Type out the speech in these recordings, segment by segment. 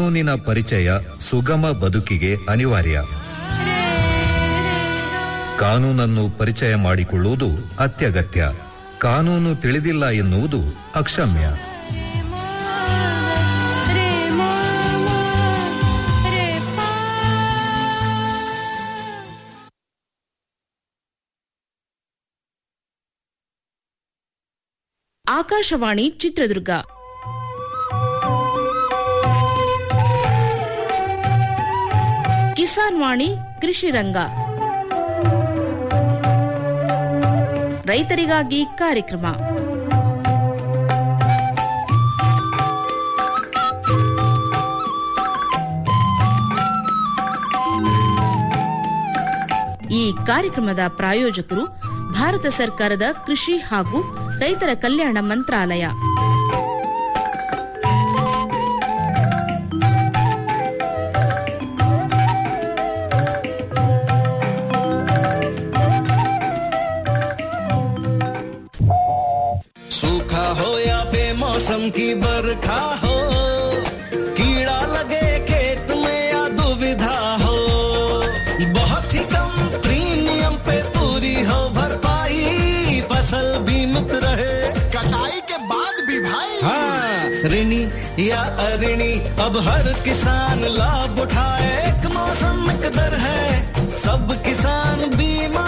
ಕಾನೂನಿನ ಪರಿಚಯ ಸುಗಮ ಬದುಕಿಗೆ ಅನಿವಾರ್ಯ ಕಾನೂನನ್ನು ಪರಿಚಯ ಮಾಡಿಕೊಳ್ಳುವುದು ಅತ್ಯಗತ್ಯ ಕಾನೂನು ತಿಳಿದಿಲ್ಲ ಎನ್ನುವುದು ಅಕ್ಷಮ್ಯ ಆಕಾಶವಾಣಿ ಚಿತ್ರದುರ್ಗ ಕಿಸಾನ್ ವಾಣಿ ಕೃಷಿ ರಂಗ ರೈತರಿಗಾಗಿ ಕಾರ್ಯಕ್ರಮ ಈ ಕಾರ್ಯಕ್ರಮದ ಪ್ರಾಯೋಜಕರು ಭಾರತ ಸರ್ಕಾರದ ಕೃಷಿ ಹಾಗೂ ರೈತರ ಕಲ್ಯಾಣ ಮಂತ್ರಾಲಯ सूखा हो या बेमौसम की बरखा हो कीड़ा लगे खेत में या दुविधा हो बहुत ही कम प्रीमियम पे पूरी हो भरपाई फसल बीमित रहे कटाई के बाद भी भाई हाँ ऋणी या अऋणी अब हर किसान लाभ उठाए एक मौसम एक दर है सब किसान बीमा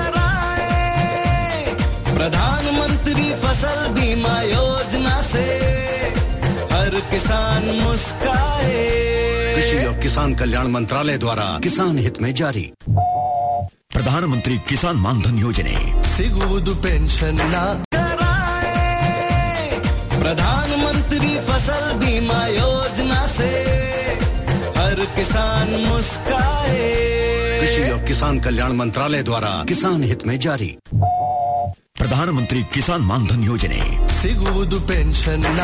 कराए प्रधानमंत्री फसल बीमा योजना से हर किसान मुस्काए कृषि और किसान कल्याण मंत्रालय द्वारा किसान हित में जारी ಪ್ರಧಾನಮಂತ್ರಿ ಕಿಸಾನ್ ಮಾನ್ಧನ್ ಯೋಜನೆ ಸಿಗುವುದು ಪೆನ್ಷನ್ನ कराए प्रधानमंत्री फसल बीमा योजना से हर किसान मुस्काए कृषि और किसान कल्याण मंत्रालय द्वारा किसान हित में जारी ಪ್ರಧಾನಮಂತ್ರಿ ಕಿಸಾನ್ ಮಾನ್ಧನ್ ಯೋಜನೆ ಸಿಗುವುದು ಪೆನ್ಷನ್ನ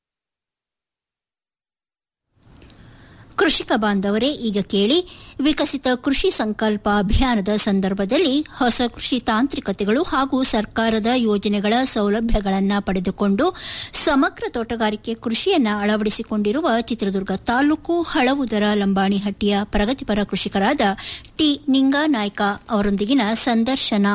ಕೃಷಿಕ ಬಾಂಧವರೇ ಈಗ ಕೇಳಿ ವಿಕಸಿತ ಕೃಷಿ ಸಂಕಲ್ಪ ಅಭಿಯಾನದ ಸಂದರ್ಭದಲ್ಲಿ ಹೊಸ ಕೃಷಿ ತಾಂತ್ರಿಕತೆಗಳು ಹಾಗೂ ಸರ್ಕಾರದ ಯೋಜನೆಗಳ ಸೌಲಭ್ಯಗಳನ್ನು ಪಡೆದುಕೊಂಡು ಸಮಗ್ರ ತೋಟಗಾರಿಕೆ ಕೃಷಿಯನ್ನ ಅಳವಡಿಸಿಕೊಂಡಿರುವ ಚಿತ್ರದುರ್ಗ ತಾಲೂಕು ಹಳವುದರ ಲಂಬಾಣಿಹಟ್ಟಿಯ ಪ್ರಗತಿಪರ ಕೃಷಿಕರಾದ ಟಿ ನಿಂಗಾನಾಯ್ಕ ಅವರೊಂದಿಗಿನ ಸಂದರ್ಶನ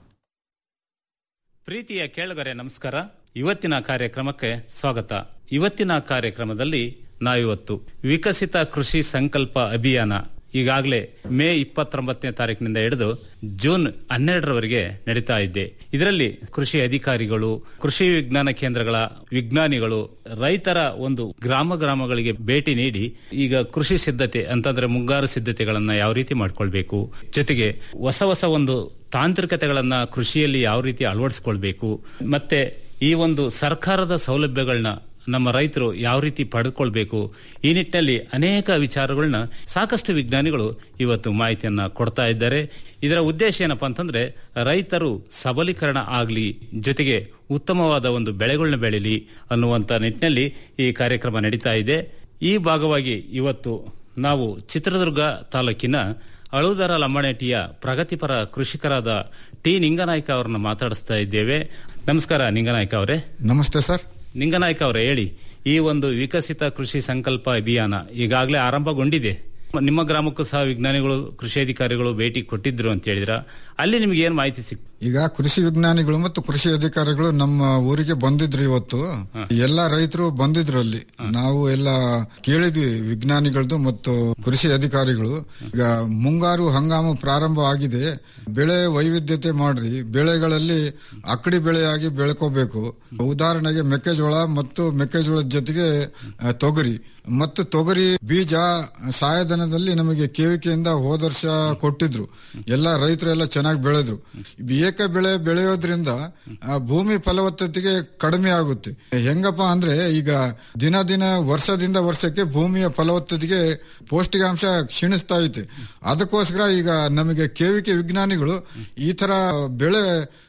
ಪ್ರೀತಿಯ ಕೇಳುಗರೆ ನಮಸ್ಕಾರ ಇವತ್ತಿನ ಕಾರ್ಯಕ್ರಮಕ್ಕೆ ಸ್ವಾಗತ ಇವತ್ತಿನ ಕಾರ್ಯಕ್ರಮದಲ್ಲಿ ನಾವಿವತ್ತು ವಿಕಸಿತ ಕೃಷಿ ಸಂಕಲ್ಪ ಅಭಿಯಾನ ಈಗಾಗಲೇ ಮೇ ಇಪ್ಪತ್ತೊಂಬತ್ತನೇ ತಾರೀಕಿನಿಂದ ಹಿಡಿದು ಜೂನ್ ಹನ್ನೆರಡರವರೆಗೆ ನಡೀತಾ ಇದ್ದೆ ಇದರಲ್ಲಿ ಕೃಷಿ ಅಧಿಕಾರಿಗಳು ಕೃಷಿ ವಿಜ್ಞಾನ ಕೇಂದ್ರಗಳ ವಿಜ್ಞಾನಿಗಳು ರೈತರ ಒಂದು ಗ್ರಾಮ ಗ್ರಾಮಗಳಿಗೆ ಭೇಟಿ ನೀಡಿ ಈಗ ಕೃಷಿ ಸಿದ್ಧತೆ ಅಂತಂದ್ರೆ ಮುಂಗಾರು ಸಿದ್ಧತೆಗಳನ್ನ ಯಾವ ರೀತಿ ಮಾಡ್ಕೊಳ್ಬೇಕು ಜೊತೆಗೆ ಹೊಸ ಹೊಸ ಒಂದು ತಾಂತ್ರಿಕತೆಗಳನ್ನ ಕೃಷಿಯಲ್ಲಿ ಯಾವ ರೀತಿ ಅಳವಡಿಸ್ಕೊಳ್ಬೇಕು ಮತ್ತೆ ಈ ಒಂದು ಸರ್ಕಾರದ ಸೌಲಭ್ಯಗಳನ್ನ ನಮ್ಮ ರೈತರು ಯಾವ ರೀತಿ ಪಡೆದುಕೊಳ್ಬೇಕು ಈ ನಿಟ್ಟಿನಲ್ಲಿ ಅನೇಕ ವಿಚಾರಗಳನ್ನ ಸಾಕಷ್ಟು ವಿಜ್ಞಾನಿಗಳು ಇವತ್ತು ಮಾಹಿತಿಯನ್ನ ಕೊಡ್ತಾ ಇದ್ದಾರೆ ಇದರ ಉದ್ದೇಶ ಏನಪ್ಪಾ ಅಂತಂದ್ರೆ ರೈತರು ಸಬಲೀಕರಣ ಆಗಲಿ ಜೊತೆಗೆ ಉತ್ತಮವಾದ ಒಂದು ಬೆಳೆಗಳನ್ನ ಬೆಳೀಲಿ ಅನ್ನುವಂತ ನಿಟ್ಟಿನಲ್ಲಿ ಈ ಕಾರ್ಯಕ್ರಮ ನಡೀತಾ ಇದೆ ಈ ಭಾಗವಾಗಿ ಇವತ್ತು ನಾವು ಚಿತ್ರದುರ್ಗ ತಾಲೂಕಿನ ಅಳುದರ ಲಮ್ಮಣೆಟಿಯ ಪ್ರಗತಿಪರ ಕೃಷಿಕರಾದ ಟಿ ನಿಂಗನಾಯ್ಕ ಅವರನ್ನ ಮಾತಾಡಿಸ್ತಾ ಇದ್ದೇವೆ ನಮಸ್ಕಾರ ನಿಂಗನಾಯ್ಕ ಅವರೇ ನಮಸ್ತೆ ಸರ್ ನಿಂಗನಾಯ್ಕ ಅವರೇ ಹೇಳಿ ಈ ಒಂದು ವಿಕಸಿತ ಕೃಷಿ ಸಂಕಲ್ಪ ಅಭಿಯಾನ ಈಗಾಗಲೇ ಆರಂಭಗೊಂಡಿದೆ ನಿಮ್ಮ ಗ್ರಾಮಕ್ಕೂ ಸಹ ವಿಜ್ಞಾನಿಗಳು ಕೃಷಿ ಅಧಿಕಾರಿಗಳು ಭೇಟಿ ಕೊಟ್ಟಿದ್ರು ಅಂತ ಹೇಳಿದ್ರ ಅಲ್ಲಿ ನಿಮ್ಗೆ ಏನ್ ಮಾಹಿತಿ ಸಿಕ್ತು ಈಗ ಕೃಷಿ ವಿಜ್ಞಾನಿಗಳು ಮತ್ತು ಕೃಷಿ ಅಧಿಕಾರಿಗಳು ನಮ್ಮ ಊರಿಗೆ ಬಂದಿದ್ರು ಇವತ್ತು ಎಲ್ಲಾ ರೈತರು ಬಂದಿದ್ರು ಅಲ್ಲಿ ನಾವು ಎಲ್ಲ ಕೇಳಿದ್ವಿ ವಿಜ್ಞಾನಿಗಳದ್ದು ಮತ್ತು ಕೃಷಿ ಅಧಿಕಾರಿಗಳು ಈಗ ಮುಂಗಾರು ಹಂಗಾಮು ಪ್ರಾರಂಭ ಆಗಿದೆ ಬೆಳೆ ವೈವಿಧ್ಯತೆ ಮಾಡ್ರಿ ಬೆಳೆಗಳಲ್ಲಿ ಅಕ್ಕಡಿ ಬೆಳೆಯಾಗಿ ಬೆಳ್ಕೋಬೇಕು ಉದಾಹರಣೆಗೆ ಮೆಕ್ಕೆಜೋಳ ಮತ್ತು ಮೆಕ್ಕೆಜೋಳದ ಜೊತೆಗೆ ಆ, ತೊಗರಿ ಮತ್ತು ತೊಗರಿ ಬೀಜ ಸಹಾಯಧನದಲ್ಲಿ ನಮಗೆ ಕೇವಿಕೆಯಿಂದ ಹೋದ ವರ್ಷ ಕೊಟ್ಟಿದ್ರು ಎಲ್ಲ ರೈತರು ಎಲ್ಲ ಚೆನ್ನಾಗಿ ಬೆಳೆದ್ರು ಏಕ ಬೆಳೆ ಬೆಳೆಯೋದ್ರಿಂದ ಆ, ಭೂಮಿ ಫಲವತ್ತತೆಗೆ ಕಡಿಮೆ ಆಗುತ್ತೆ ಹೆಂಗಪ್ಪ ಅಂದ್ರೆ ಈಗ ದಿನ ದಿನ ವರ್ಷದಿಂದ ವರ್ಷಕ್ಕೆ ಭೂಮಿಯ ಫಲವತ್ತತೆಗೆ ಪೌಷ್ಟಿಕಾಂಶ ಕ್ಷೀಣಿಸ್ತಾ ಐತೆ ಅದಕ್ಕೋಸ್ಕರ ಈಗ ನಮಗೆ ಕೇವಿಕೆ ವಿಜ್ಞಾನಿಗಳು ಈ ತರ ಬೆಳೆ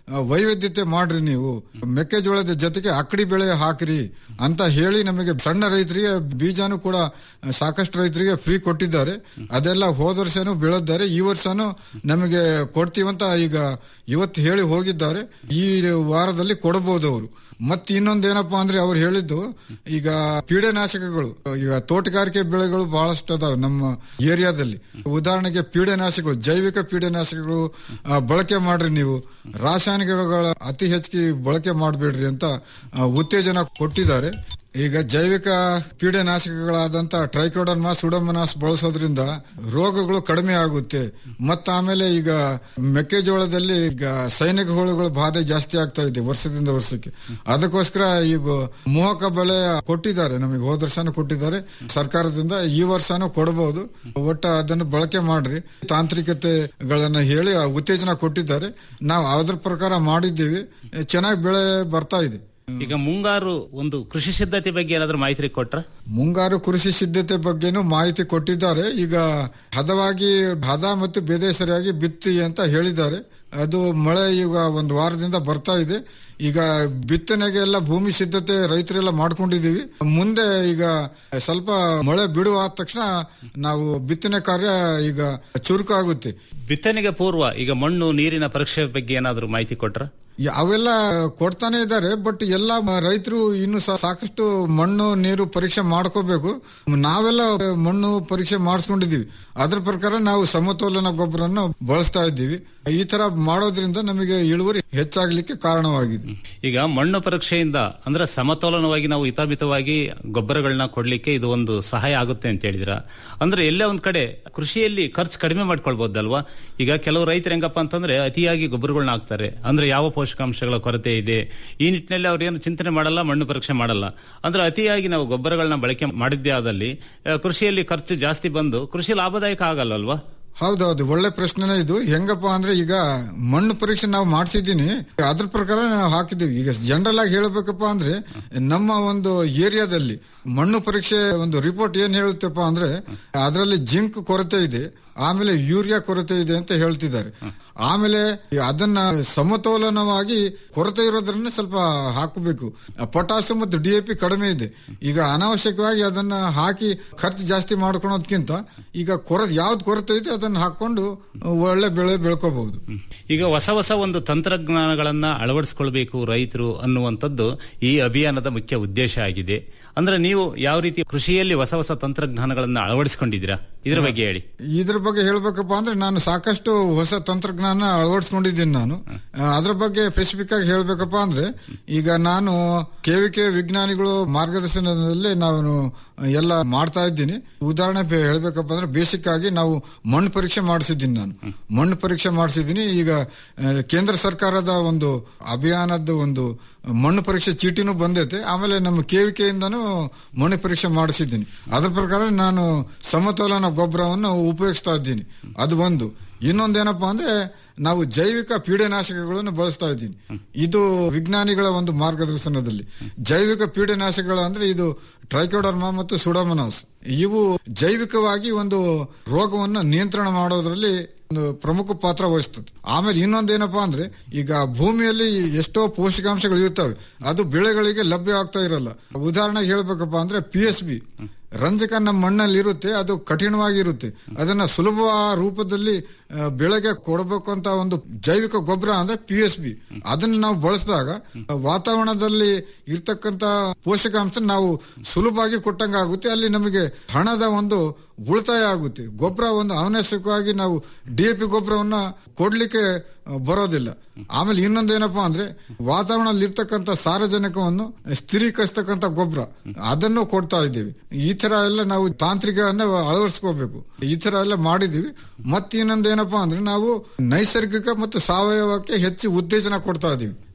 ಆ, ವೈವಿಧ್ಯತೆ ಮಾಡ್ರಿ ನೀವು ಮೆಕ್ಕೆಜೋಳದ ಜೊತೆಗೆ ಅಕ್ಕಡಿ ಬೆಳೆ ಹಾಕ್ರಿ ಅಂತ ಹೇಳಿ ನಮಗೆ ಸಣ್ಣ ರೈತರಿಗೆ ಬೀಜಾನು ಕೂಡ ಸಾಕಷ್ಟು ರೈತರಿಗೆ ಫ್ರೀ ಕೊಟ್ಟಿದ್ದಾರೆ ಅದೆಲ್ಲ ಹೋದ ವರ್ಷನೂ ಬೆಳೆದಿದ್ದಾರೆ ಈ ವರ್ಷನೂ ನಮಗೆ ಕೊಡ್ತೀವಂತ ಈಗ ಇವತ್ತು ಹೇಳಿ ಹೋಗಿದ್ದಾರೆ ಈ ವಾರದಲ್ಲಿ ಕೊಡಬಹುದು ಅವರು ಮತ್ತೆ ಇನ್ನೊಂದೇನಪ್ಪಾ ಅಂದ್ರೆ ಅವ್ರು ಹೇಳಿದ್ದು ಈಗ ಪೀಡೆನಾಶಕಗಳು ಈಗ ತೋಟಗಾರಿಕೆ ಬೆಳೆಗಳು ಬಹಳಷ್ಟು ಅದಾವ ನಮ್ಮ ಏರಿಯಾದಲ್ಲಿ ಉದಾಹರಣೆಗೆ ಪೀಡೆನಾಶಕಗಳು ಜೈವಿಕ ಪೀಡೆನಾಶಕಗಳು ಆ, ಬಳಕೆ ಮಾಡ್ರಿ ನೀವು ರಾಸಾಯನಿಕಗಳ ಅತಿ ಹೆಚ್ಚಿಗೆ ಬಳಕೆ ಮಾಡಬೇಡ್ರಿ ಅಂತ ಆ, ಉತ್ತೇಜನ ಕೊಟ್ಟಿದ್ದಾರೆ ಈಗ ಜೈವಿಕ ಪೀಡೆನಾಶಕಗಳಾದಂತ ಟ್ರೈಕೋಡರ್ಮಾ ಸುಡೋಮನಾಸ್ ಬಳಸೋದ್ರಿಂದ ರೋಗಗಳು ಕಡಿಮೆ ಆಗುತ್ತೆ ಮತ್ತ ಆಮೇಲೆ ಈಗ ಮೆಕ್ಕೆಜೋಳದಲ್ಲಿ ಈಗ ಸೈನಿಕ ಹುಳುಗಳ ಬಾಧೆ ಜಾಸ್ತಿ ಆಗ್ತಾ ಇದೆ ವರ್ಷದಿಂದ ವರ್ಷಕ್ಕೆ ಅದಕ್ಕೋಸ್ಕರ ಈಗ ಮೋಹಕ ಬೆಳೆ ಕೊಟ್ಟಿದ್ದಾರೆ ನಮಗೆ ಹೋದ ವರ್ಷನೂ ಕೊಟ್ಟಿದ್ದಾರೆ ಸರ್ಕಾರದಿಂದ ಈ ವರ್ಷನೂ ಕೊಡಬಹುದು ಒಟ್ಟ ಅದನ್ನು ಬಳಕೆ ಮಾಡ್ರಿ ತಾಂತ್ರಿಕತೆಗಳನ್ನ ಹೇಳಿ ಆ ಉತ್ತೇಜನ ಕೊಟ್ಟಿದ್ದಾರೆ ನಾವು ಅದ್ರ ಪ್ರಕಾರ ಮಾಡಿದ್ದೀವಿ ಚೆನ್ನಾಗಿ ಬೆಳೆ ಬರ್ತಾ ಇದೆ ಈಗ ಮುಂಗಾರು ಒಂದು ಕೃಷಿ ಸಿದ್ಧತೆ ಬಗ್ಗೆ ಏನಾದ್ರೂ ಮಾಹಿತಿ ಕೊಟ್ರ ಮುಂಗಾರು ಕೃಷಿ ಸಿದ್ಧತೆ ಬಗ್ಗೆನೂ ಮಾಹಿತಿ ಕೊಟ್ಟಿದ್ದಾರೆ ಈಗ ಹದವಾಗಿ ಹದ ಮತ್ತು ಬೇದೆ ಸರಿಯಾಗಿ ಬಿತ್ತಿ ಅಂತ ಹೇಳಿದ್ದಾರೆ ಅದು ಮಳೆ ಈಗ ಒಂದು ವಾರದಿಂದ ಬರ್ತಾ ಇದೆ ಈಗ ಬಿತ್ತನೆಗೆ ಎಲ್ಲ ಭೂಮಿ ಸಿದ್ಧತೆ ರೈತರೆಲ್ಲ ಮಾಡ್ಕೊಂಡಿದೀವಿ ಮುಂದೆ ಈಗ ಸ್ವಲ್ಪ ಮಳೆ ಬಿಡುವ ಆದ ತಕ್ಷಣ ನಾವು ಬಿತ್ತನೆ ಕಾರ್ಯ ಈಗ ಚುರುಕಾಗುತ್ತೆ ಬಿತ್ತನೆಗೆ ಪೂರ್ವ ಈಗ ಮಣ್ಣು ನೀರಿನ ಪರೀಕ್ಷೆ ಬಗ್ಗೆ ಏನಾದ್ರೂ ಮಾಹಿತಿ ಕೊಟ್ರ ಯ- ಅವೆಲ್ಲ ಕೊಡ್ತಾನೆ ಇದ್ದಾರೆ ಬಟ್ ಎಲ್ಲ ಮ- ರೈತರು ಇನ್ನು ಸಹ ಸಾಕಷ್ಟು ಮಣ್ಣು ನೀರು ಪರೀಕ್ಷೆ ಮಾಡ್ಕೋಬೇಕು ನಾವೆಲ್ಲ ಮಣ್ಣು ಪರೀಕ್ಷೆ ಮಾಡಿಸ್ಕೊಂಡಿದೀವಿ ಅದ್ರ ಪ್ರಕಾರ ನಾವು ಸಮತೋಲನ ಗೊಬ್ಬರನ್ನು ಬಳಸ್ತಾ ಇದ್ದೀವಿ ಈ ತರ ಮಾಡೋದ್ರಿಂದ ನಮಗೆ ಇಳುವರಿ ಹೆಚ್ಚಾಗ್ಲಿಕ್ಕೆ ಕಾರಣವಾಗಿದೆ ಈಗ ಮಣ್ಣು ಪರೀಕ್ಷೆಯಿಂದ ಅಂದ್ರೆ ಸಮತೋಲನವಾಗಿ ನಾವು ಹಿತಮಿತವಾಗಿ ಗೊಬ್ಬರಗಳನ್ನ ಕೊಡ್ಲಿಕ್ಕೆ ಇದು ಒಂದು ಸಹಾಯ ಆಗುತ್ತೆ ಅಂತ ಹೇಳಿದ್ರ ಅಂದ್ರೆ ಎಲ್ಲೇ ಒಂದ್ ಕಡೆ ಕೃಷಿಯಲ್ಲಿ ಖರ್ಚು ಕಡಿಮೆ ಮಾಡ್ಕೊಳ್ಬಹುದಲ್ವಾ ಈಗ ಕೆಲವು ರೈತರು ಹೆಂಗಪ್ಪ ಅಂತಂದ್ರೆ ಅತಿಯಾಗಿ ಗೊಬ್ಬರಗಳನ್ನ ಹಾಕ್ತಾರೆ ಅಂದ್ರೆ ಯಾವ ಪೋಷಕಾಂಶಗಳ ಕೊರತೆ ಇದೆ ಈ ನಿಟ್ಟಿನಲ್ಲಿ ಅವ್ರು ಏನು ಚಿಂತನೆ ಮಾಡಲ್ಲ ಮಣ್ಣು ಪರೀಕ್ಷೆ ಮಾಡಲ್ಲ ಅಂದ್ರೆ ಅತಿಯಾಗಿ ನಾವು ಗೊಬ್ಬರಗಳನ್ನ ಬಳಕೆ ಮಾಡಿದ್ದೇ ಆದಲ್ಲಿ ಆ, ಕೃಷಿಯಲ್ಲಿ ಖರ್ಚು ಜಾಸ್ತಿ ಬಂದು ಕೃಷಿ ಲಾಭದಾಯಕ ಆಗಲ್ವಲ್ವಾ ಹೌದೌದು ಒಳ್ಳೆ ಪ್ರಶ್ನೆನೇ ಇದು ಹೆಂಗಪ್ಪ ಅಂದ್ರೆ ಈಗ ಮಣ್ಣು ಪರೀಕ್ಷೆ ನಾವು ಮಾಡಿಸಿದ್ದೀನಿ ಅದ್ರ ಪ್ರಕಾರ ನಾವು ಹಾಕಿದ್ದೀವಿ ಈಗ ಜನರಲ್ ಆಗಿ ಹೇಳ್ಬೇಕಪ್ಪ ಅಂದ್ರೆ ನಮ್ಮ ಒಂದು ಏರಿಯಾದಲ್ಲಿ ಮಣ್ಣು ಪರೀಕ್ಷೆ ಒಂದು ರಿಪೋರ್ಟ್ ಏನ್ ಹೇಳುತ್ತಪ್ಪ ಅಂದ್ರೆ ಅದರಲ್ಲಿ ಜಿಂಕ್ ಕೊರತೆ ಇದೆ ಆಮೇಲೆ ಯೂರಿಯಾ ಕೊರತೆ ಇದೆ ಅಂತ ಹೇಳ್ತಿದ್ದಾರೆ ಆಮೇಲೆ ಅದನ್ನ ಸಮತೋಲನವಾಗಿ ಕೊರತೆ ಇರೋದ್ರನ್ನ ಸ್ವಲ್ಪ ಹಾಕಬೇಕು ಪೊಟಾಸು ಮತ್ತು ಡಿಎಪಿ ಕಡಿಮೆ ಇದೆ ಈಗ ಅನಾವಶ್ಯಕವಾಗಿ ಅದನ್ನ ಹಾಕಿ ಖರ್ಚು ಜಾಸ್ತಿ ಮಾಡ್ಕೊಳೋದ್ಕಿಂತ ಈಗ ಕೊರ ಯಾವ್ದು ಕೊರತೆ ಇದೆ ಅದನ್ನ ಹಾಕೊಂಡು ಒಳ್ಳೆ ಬೆಳೆ ಬೆಳ್ಕೋಬಹುದು ಈಗ ಹೊಸ ಹೊಸ ಒಂದು ತಂತ್ರಜ್ಞಾನಗಳನ್ನ ಅಳವಡಿಸಿಕೊಳ್ಬೇಕು ರೈತರು ಅನ್ನುವಂಥದ್ದು ಈ ಅಭಿಯಾನದ ಮುಖ್ಯ ಉದ್ದೇಶ ಆಗಿದೆ ಅಂದ್ರೆ ನೀವು ಯಾವ ರೀತಿ ಕೃಷಿಯಲ್ಲಿ ಹೊಸ ಹೊಸ ತಂತ್ರಜ್ಞಾನಗಳನ್ನ ಅಳವಡಿಸಿಕೊಂಡಿದ್ದೀರಾ ಇದ್ರ ಬಗ್ಗೆ ಹೇಳಿ ಇದ್ರ ಬಗ್ಗೆ ಹೇಳ್ಬೇಕಪ್ಪ ಅಂದ್ರೆ ನಾನು ಸಾಕಷ್ಟು ಹೊಸ ತಂತ್ರಜ್ಞಾನ ಅಳವಡಿಸ್ಕೊಂಡಿದ್ದೀನಿ ನಾನು ಆ, ಅದ್ರ ಬಗ್ಗೆ ಸ್ಪೆಸಿಫಿಕ್ ಆಗಿ ಹೇಳ್ಬೇಕಪ್ಪ ಅಂದ್ರೆ ಈಗ ನಾನು ಕೆವಿಕೆ ವಿಜ್ಞಾನಿಗಳು ಮಾರ್ಗದರ್ಶನದಲ್ಲಿ ನಾನು ಎಲ್ಲ ಮಾಡ್ತಾ ಇದ್ದೀನಿ ಉದಾಹರಣೆ ಬೆ- ಹೇಳ್ಬೇಕಪ್ಪ ಅಂದ್ರೆ ಬೇಸಿಕ್ ಆಗಿ ನಾವು ಮಣ್ಣು ಪರೀಕ್ಷೆ ಮಾಡಿಸಿದ್ದೀನಿ ನಾನು ಮಣ್ಣು ಪರೀಕ್ಷೆ ಮಾಡಿಸಿದ್ದೀನಿ ಈಗ ಆ, ಕೇಂದ್ರ ಸರ್ಕಾರದ ಒಂದು ಅಭಿಯಾನದ ಒಂದು ಮಣ್ಣು ಪರೀಕ್ಷೆ ಚೀಟಿನೂ ಬಂದೈತೆ ಆಮೇಲೆ ನಮ್ಮ ಕೆವಿಕೆಯಿಂದನೂ ಮಣ್ಣು ಪರೀಕ್ಷೆ ಮಾಡಿಸಿದ್ದೀನಿ ಅದ್ರ ಪ್ರಕಾರ ನಾನು ಸಮತೋಲನ ಗೊಬ್ಬರವನ್ನು ಉಪಯೋಗಿಸ್ತಾ ಇದ್ದೀನಿ ಅದು ಒಂದು ಇನ್ನೊಂದೇನಪ್ಪಾ ಅಂದ್ರೆ ನಾವು ಜೈವಿಕ ಪೀಡೆನಾಶಕಗಳನ್ನು ಬಳಸ್ತಾ ಇದ್ದೀನಿ ಇದು ವಿಜ್ಞಾನಿಗಳ ಒಂದು ಮಾರ್ಗದರ್ಶನದಲ್ಲಿ ಜೈವಿಕ ಪೀಡೆನಾಶಕಗಳು ಅಂದ್ರೆ ಇದು ಟ್ರೈಕೋಡರ್ಮಾ ಮತ್ತು ಸುಡೋಮನಾಸ್ ಇವು ಜೈವಿಕವಾಗಿ ಒಂದು ರೋಗವನ್ನು ನಿಯಂತ್ರಣ ಮಾಡೋದ್ರಲ್ಲಿ ಒಂದು ಪ್ರಮುಖ ಪಾತ್ರ ವಹಿಸ್ತದೆ ಆಮೇಲೆ ಇನ್ನೊಂದೇನಪ್ಪಾ ಅಂದ್ರೆ ಈಗ ಭೂಮಿಯಲ್ಲಿ ಎಷ್ಟೋ ಪೋಷಕಾಂಶಗಳು ಇರ್ತವೆ ಅದು ಬೆಳೆಗಳಿಗೆ ಲಭ್ಯ ಆಗ್ತಾ ಇರಲ್ಲ ಉದಾಹರಣೆಗೆ ಹೇಳ್ಬೇಕಪ್ಪ ಅಂದ್ರೆ ಪಿ ಎಸ್ ಬಿ ರಂಜಕ ನಮ್ಮ ಮಣ್ಣಲ್ಲಿ ಇರುತ್ತೆ ಅದು ಕಠಿಣವಾಗಿರುತ್ತೆ ಅದನ್ನ ಸುಲಭ ರೂಪದಲ್ಲಿ ಆ, ಬೆಳೆಗೆ ಕೊಡಬೇಕು ಅಂತ ಒಂದು ಜೈವಿಕ ಗೊಬ್ಬರ ಅಂದ್ರೆ ಪಿ ಎಸ್ ಬಿ ಅದನ್ನ ನಾವು ಬಳಸಿದಾಗ ವಾತಾವರಣದಲ್ಲಿ ಇರ್ತಕ್ಕಂತ ಪೋಷಕಾಂಶ ನಾವು ಸುಲಭವಾಗಿ ಕೊಟ್ಟಂಗ ಆಗುತ್ತೆ ಅಲ್ಲಿ ನಮಗೆ ಹಣದ ಒಂದು ಉಳಿತಾಯ ಆಗುತ್ತೆ ಗೊಬ್ಬರ ಒಂದು ಅನವಶ್ಯಕವಾಗಿ ನಾವು ಡಿ ಎ ಪಿ ಗೊಬ್ಬರವನ್ನ ಕೊಡ್ಲಿಕ್ಕೆ ಆ, ಬರೋದಿಲ್ಲ ಆಮೇಲೆ ಇನ್ನೊಂದೇನಪ್ಪಾ ಅಂದ್ರೆ ವಾತಾವರಣದಲ್ಲಿ ಇರ್ತಕ್ಕಂಥ ಸಾರಜನಕವನ್ನು ಸ್ಥಿರೀಕರಿಸ್ತಕ್ಕಂಥ ಗೊಬ್ಬರ ಅದನ್ನು ಕೊಡ್ತಾ ಇದ್ದೀವಿ ಈ ತರ ಎಲ್ಲ ನಾವು ತಾಂತ್ರಿಕವನ್ನ ಅಳವಡಿಸ್ಕೋಬೇಕು ಈ ತರ ಎಲ್ಲ ಮಾಡಿದೀವಿ ಮತ್ತೆ ಇನ್ನೊಂದೇನಪ್ಪಾ ಅಂದ್ರೆ ನಾವು ನೈಸರ್ಗಿಕ ಮತ್ತು ಸಾವಯವಕ್ಕೆ ಹೆಚ್ಚು ಉತ್ತೇಜನ ಕೊಡ್ತಾ ಇದೀವಿ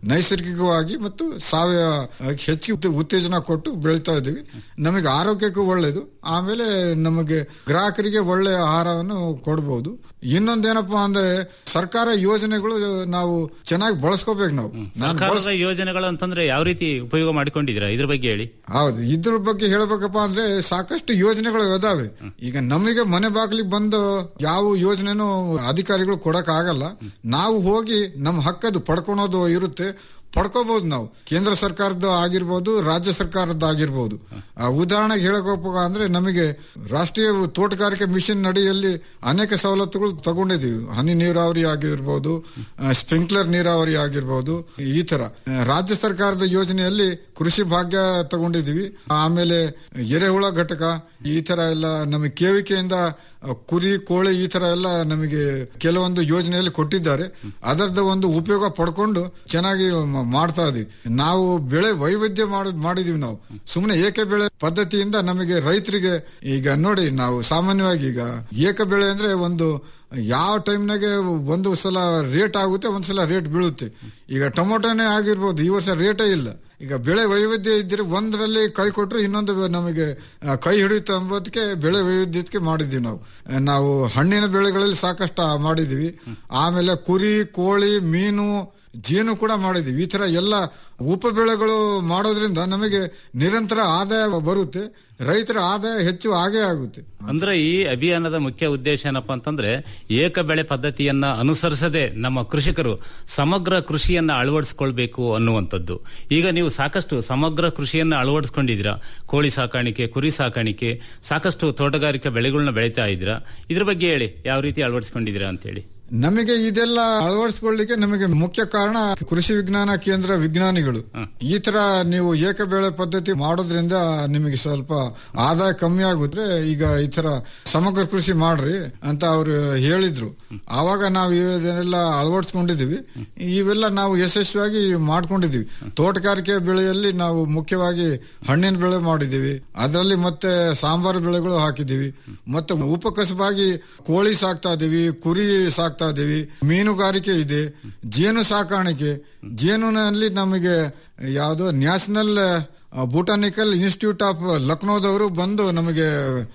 ನೈಸರ್ಗಿಕವಾಗಿ ಮತ್ತು ಸಾವಯವ ಹೆಚ್ಚಿಗೆ ಉತ್ತ- ಉತ್ತೇಜನ ಕೊಟ್ಟು ಬೆಳಿತಾ ಇದ್ದೀವಿ ನಮಗೆ ಆರೋಗ್ಯಕ್ಕೂ ಒಳ್ಳೇದು ಆಮೇಲೆ ನಮಗೆ ಗ್ರಾಹಕರಿಗೆ ಒಳ್ಳೆ ಆಹಾರವನ್ನು ಕೊಡಬಹುದು ಇನ್ನೊಂದೇನಪ್ಪಾ ಅಂದ್ರೆ ಸರ್ಕಾರ ಯೋಜನೆಗಳು ನಾವು ಚೆನ್ನಾಗಿ ಬಳಸ್ಕೋಬೇಕು ನಾವು ನಾನು ಸರ್ಕಾರದ ಯೋಜನೆಗಳು ಅಂತಂದ್ರೆ ಯಾವ ರೀತಿ ಉಪಯೋಗ ಮಾಡಿಕೊಂಡಿದ್ದೀರಾ ಇದ್ರ ಬಗ್ಗೆ ಹೇಳಿ ಹೌದು ಇದ್ರ ಬಗ್ಗೆ ಹೇಳ್ಬೇಕಪ್ಪ ಅಂದ್ರೆ ಸಾಕಷ್ಟು ಯೋಜನೆಗಳು ಇದಾವೆ ಈಗ ನಮಗೆ ಮನೆ ಬಾಗಿಲಿಗೆ ಬಂದು ಯಾವ ಯೋಜನೆನೂ ಅಧಿಕಾರಿಗಳು ಕೊಡಕ್ ಆಗಲ್ಲ ನಾವು ಹೋಗಿ ನಮ್ಮ ಹಕ್ಕದು ಪಡ್ಕೊಳೋದು ಇರುತ್ತೆ ಪಡ್ಕೋಬಹುದು ನಾವು ಕೇಂದ್ರ ಸರ್ಕಾರದ ಆಗಿರ್ಬೋದು ರಾಜ್ಯ ಸರ್ಕಾರದ ಆಗಿರ್ಬೋದು ಆ ಉದಾಹರಣೆಗೆ ಹೇಳಕೋಪ ಅಂದ್ರೆ ನಮಗೆ ರಾಷ್ಟ್ರೀಯ ತೋಟಗಾರಿಕೆ ಮಿಷನ್ ಅಡಿಯಲ್ಲಿ ಅನೇಕ ಸವಲತ್ತುಗಳು ತಗೊಂಡಿದೀವಿ ಹನಿ ನೀರಾವರಿ ಆಗಿರ್ಬೋದು ಸ್ಪ್ರಿಂಕ್ಲರ್ ನೀರಾವರಿ ಆಗಿರ್ಬೋದು ಈ ತರ ಆ, ರಾಜ್ಯ ಸರ್ಕಾರದ ಯೋಜನೆಯಲ್ಲಿ ಕೃಷಿ ಭಾಗ್ಯ ತಗೊಂಡಿದೀವಿ ಆಮೇಲೆ ಎರೆಹುಳ ಘಟಕ ಈ ತರ ಎಲ್ಲ ನಮಗೆ ಕೇವಿಕೆಯಿಂದ ಆ, ಕುರಿ ಕೋಳಿ ಈ ತರ ಎಲ್ಲ ನಮಗೆ ಕೆಲವೊಂದು ಯೋಜನೆಯಲ್ಲಿ ಕೊಟ್ಟಿದ್ದಾರೆ ಅದರದ ಒಂದು ಉಪಯೋಗ ಪಡ್ಕೊಂಡು ಚೆನ್ನಾಗಿ ಮ- ಮಾಡ್ತಾ ಇದೀವಿ ನಾವು ಬೆಳೆ ವೈವಿಧ್ಯ ಮಾಡ್- ಮಾಡಿದೀವಿ ನಾವು ಸುಮ್ಮನೆ ಏಕ ಬೆಳೆ ಪದ್ಧತಿಯಿಂದ ನಮಗೆ ರೈತರಿಗೆ ಈಗ ನೋಡಿ ನಾವು ಸಾಮಾನ್ಯವಾಗಿ ಈಗ ಏಕ ಬೆಳೆ ಅಂದ್ರೆ ಒಂದು ಯಾವ ಟೈಮ್ನಾಗೆ ಒಂದು ಸಲ ರೇಟ್ ಆಗುತ್ತೆ ಒಂದ್ಸಲ ರೇಟ್ ಬೀಳುತ್ತೆ ಈಗ ಟೊಮೊಟೊನೇ ಆಗಿರ್ಬೋದು ಈ ವರ್ಷ ರೇಟೇ ಇಲ್ಲ ಈಗ ಬೆಳೆ ವೈವಿಧ್ಯ ಇದ್ರೆ ಒಂದರಲ್ಲಿ ಕೈ ಕೊಟ್ಟರು ಇನ್ನೊಂದು ನಮಗೆ ಆ, ಕೈ ಹಿಡಿಯುತ್ತೆ ಅಂಬೋದಕ್ಕೆ ಬೆಳೆ ವೈವಿಧ್ಯಕ್ಕೆ ಮಾಡಿದ್ವಿ ನಾವು ಆ, ನಾವು ಹಣ್ಣಿನ ಬೆಳೆಗಳಲ್ಲಿ ಸಾಕಷ್ಟು ಮಾಡಿದೀವಿ ಆಮೇಲೆ ಕುರಿ ಕೋಳಿ ಮೀನು ಜೇನು ಕೂಡ ಮಾಡಿದೀವಿ ಈ ತರ ಎಲ್ಲ ಉಪ ಬೆಳೆಗಳು ಮಾಡೋದ್ರಿಂದ ನಮಗೆ ನಿರಂತರ ಆದಾಯ ಬರುತ್ತೆ ರೈತರ ಆದಾಯ ಹೆಚ್ಚು ಆಗೇ ಆಗುತ್ತೆ ಅಂದ್ರೆ ಈ ಅಭಿಯಾನದ ಮುಖ್ಯ ಉದ್ದೇಶ ಏನಪ್ಪಾ ಅಂತಂದ್ರೆ ಏಕ ಬೆಳೆ ಪದ್ಧತಿಯನ್ನ ಅನುಸರಿಸದೆ ನಮ್ಮ ಕೃಷಿಕರು ಸಮಗ್ರ ಕೃಷಿಯನ್ನ ಅಳವಡಿಸ್ಕೊಳ್ಬೇಕು ಅನ್ನುವಂಥದ್ದು ಈಗ ನೀವು ಸಾಕಷ್ಟು ಸಮಗ್ರ ಕೃಷಿಯನ್ನ ಅಳವಡಿಸ್ಕೊಂಡಿದ್ದೀರಾ ಕೋಳಿ ಸಾಕಾಣಿಕೆ ಕುರಿ ಸಾಕಾಣಿಕೆ ಸಾಕಷ್ಟು ತೋಟಗಾರಿಕಾ ಬೆಳೆಗಳನ್ನ ಬೆಳೀತಾ ಇದ್ದೀರಾ ಇದ್ರ ಬಗ್ಗೆ ಹೇಳಿ ಯಾವ ರೀತಿ ಅಳವಡಿಸ್ಕೊಂಡಿದ್ದೀರಾ ಅಂತ ಹೇಳಿ ನಮಗೆ ಇದೆಲ್ಲ ಅಳವಡಿಸ್ಕೊಳ್ಳಿಕ್ಕೆ ನಮಗೆ ಮುಖ್ಯ ಕಾರಣ ಕೃಷಿ ವಿಜ್ಞಾನ ಕೇಂದ್ರ ವಿಜ್ಞಾನಿಗಳು ಈ ತರ ನೀವು ಏಕ ಬೆಳೆ ಪದ್ಧತಿ ಮಾಡೋದ್ರಿಂದ ನಿಮಗೆ ಸ್ವಲ್ಪ ಆದಾಯ ಕಮ್ಮಿ ಆಗುತ್ತೆ ಈಗ ಈ ತರ ಸಮಗ್ರ ಕೃಷಿ ಮಾಡ್ರಿ ಅಂತ ಅವರು ಹೇಳಿದ್ರು ಆವಾಗ ನಾವು ಇದನ್ನೆಲ್ಲ ಅಳವಡಿಸ್ಕೊಂಡಿದೀವಿ ಇವೆಲ್ಲ ನಾವು ಯಶಸ್ವಿಯಾಗಿ ಮಾಡ್ಕೊಂಡಿದೀವಿ ತೋಟಗಾರಿಕೆ ಬೆಳೆಯಲ್ಲಿ ನಾವು ಮುಖ್ಯವಾಗಿ ಹಣ್ಣಿನ ಬೆಳೆ ಮಾಡಿದೀವಿ ಅದರಲ್ಲಿ ಮತ್ತೆ ಸಾಂಬಾರು ಬೆಳೆಗಳು ಹಾಕಿದೀವಿ ಮತ್ತೆ ಉಪಕಸಬಾಗಿ ಕೋಳಿ ಸಾಕ್ತಾ ಇದೀವಿ ಕುರಿ ಸಾಕ್ತಾ ಇದೀವಿ ಮೀನುಗಾರಿಕೆ ಇದೆ ಜೇನು ಸಾಕಾಣಿಕೆ ಜೇನುನಲ್ಲಿ ನಮಗೆ ಯಾವುದು ನ್ಯಾಷನಲ್ ಬೊಟಾನಿಕಲ್ ಇನ್ಸ್ಟಿಟ್ಯೂಟ್ ಆಫ್ ಲಕ್ನೋದವರು ಬಂದು ನಮಗೆ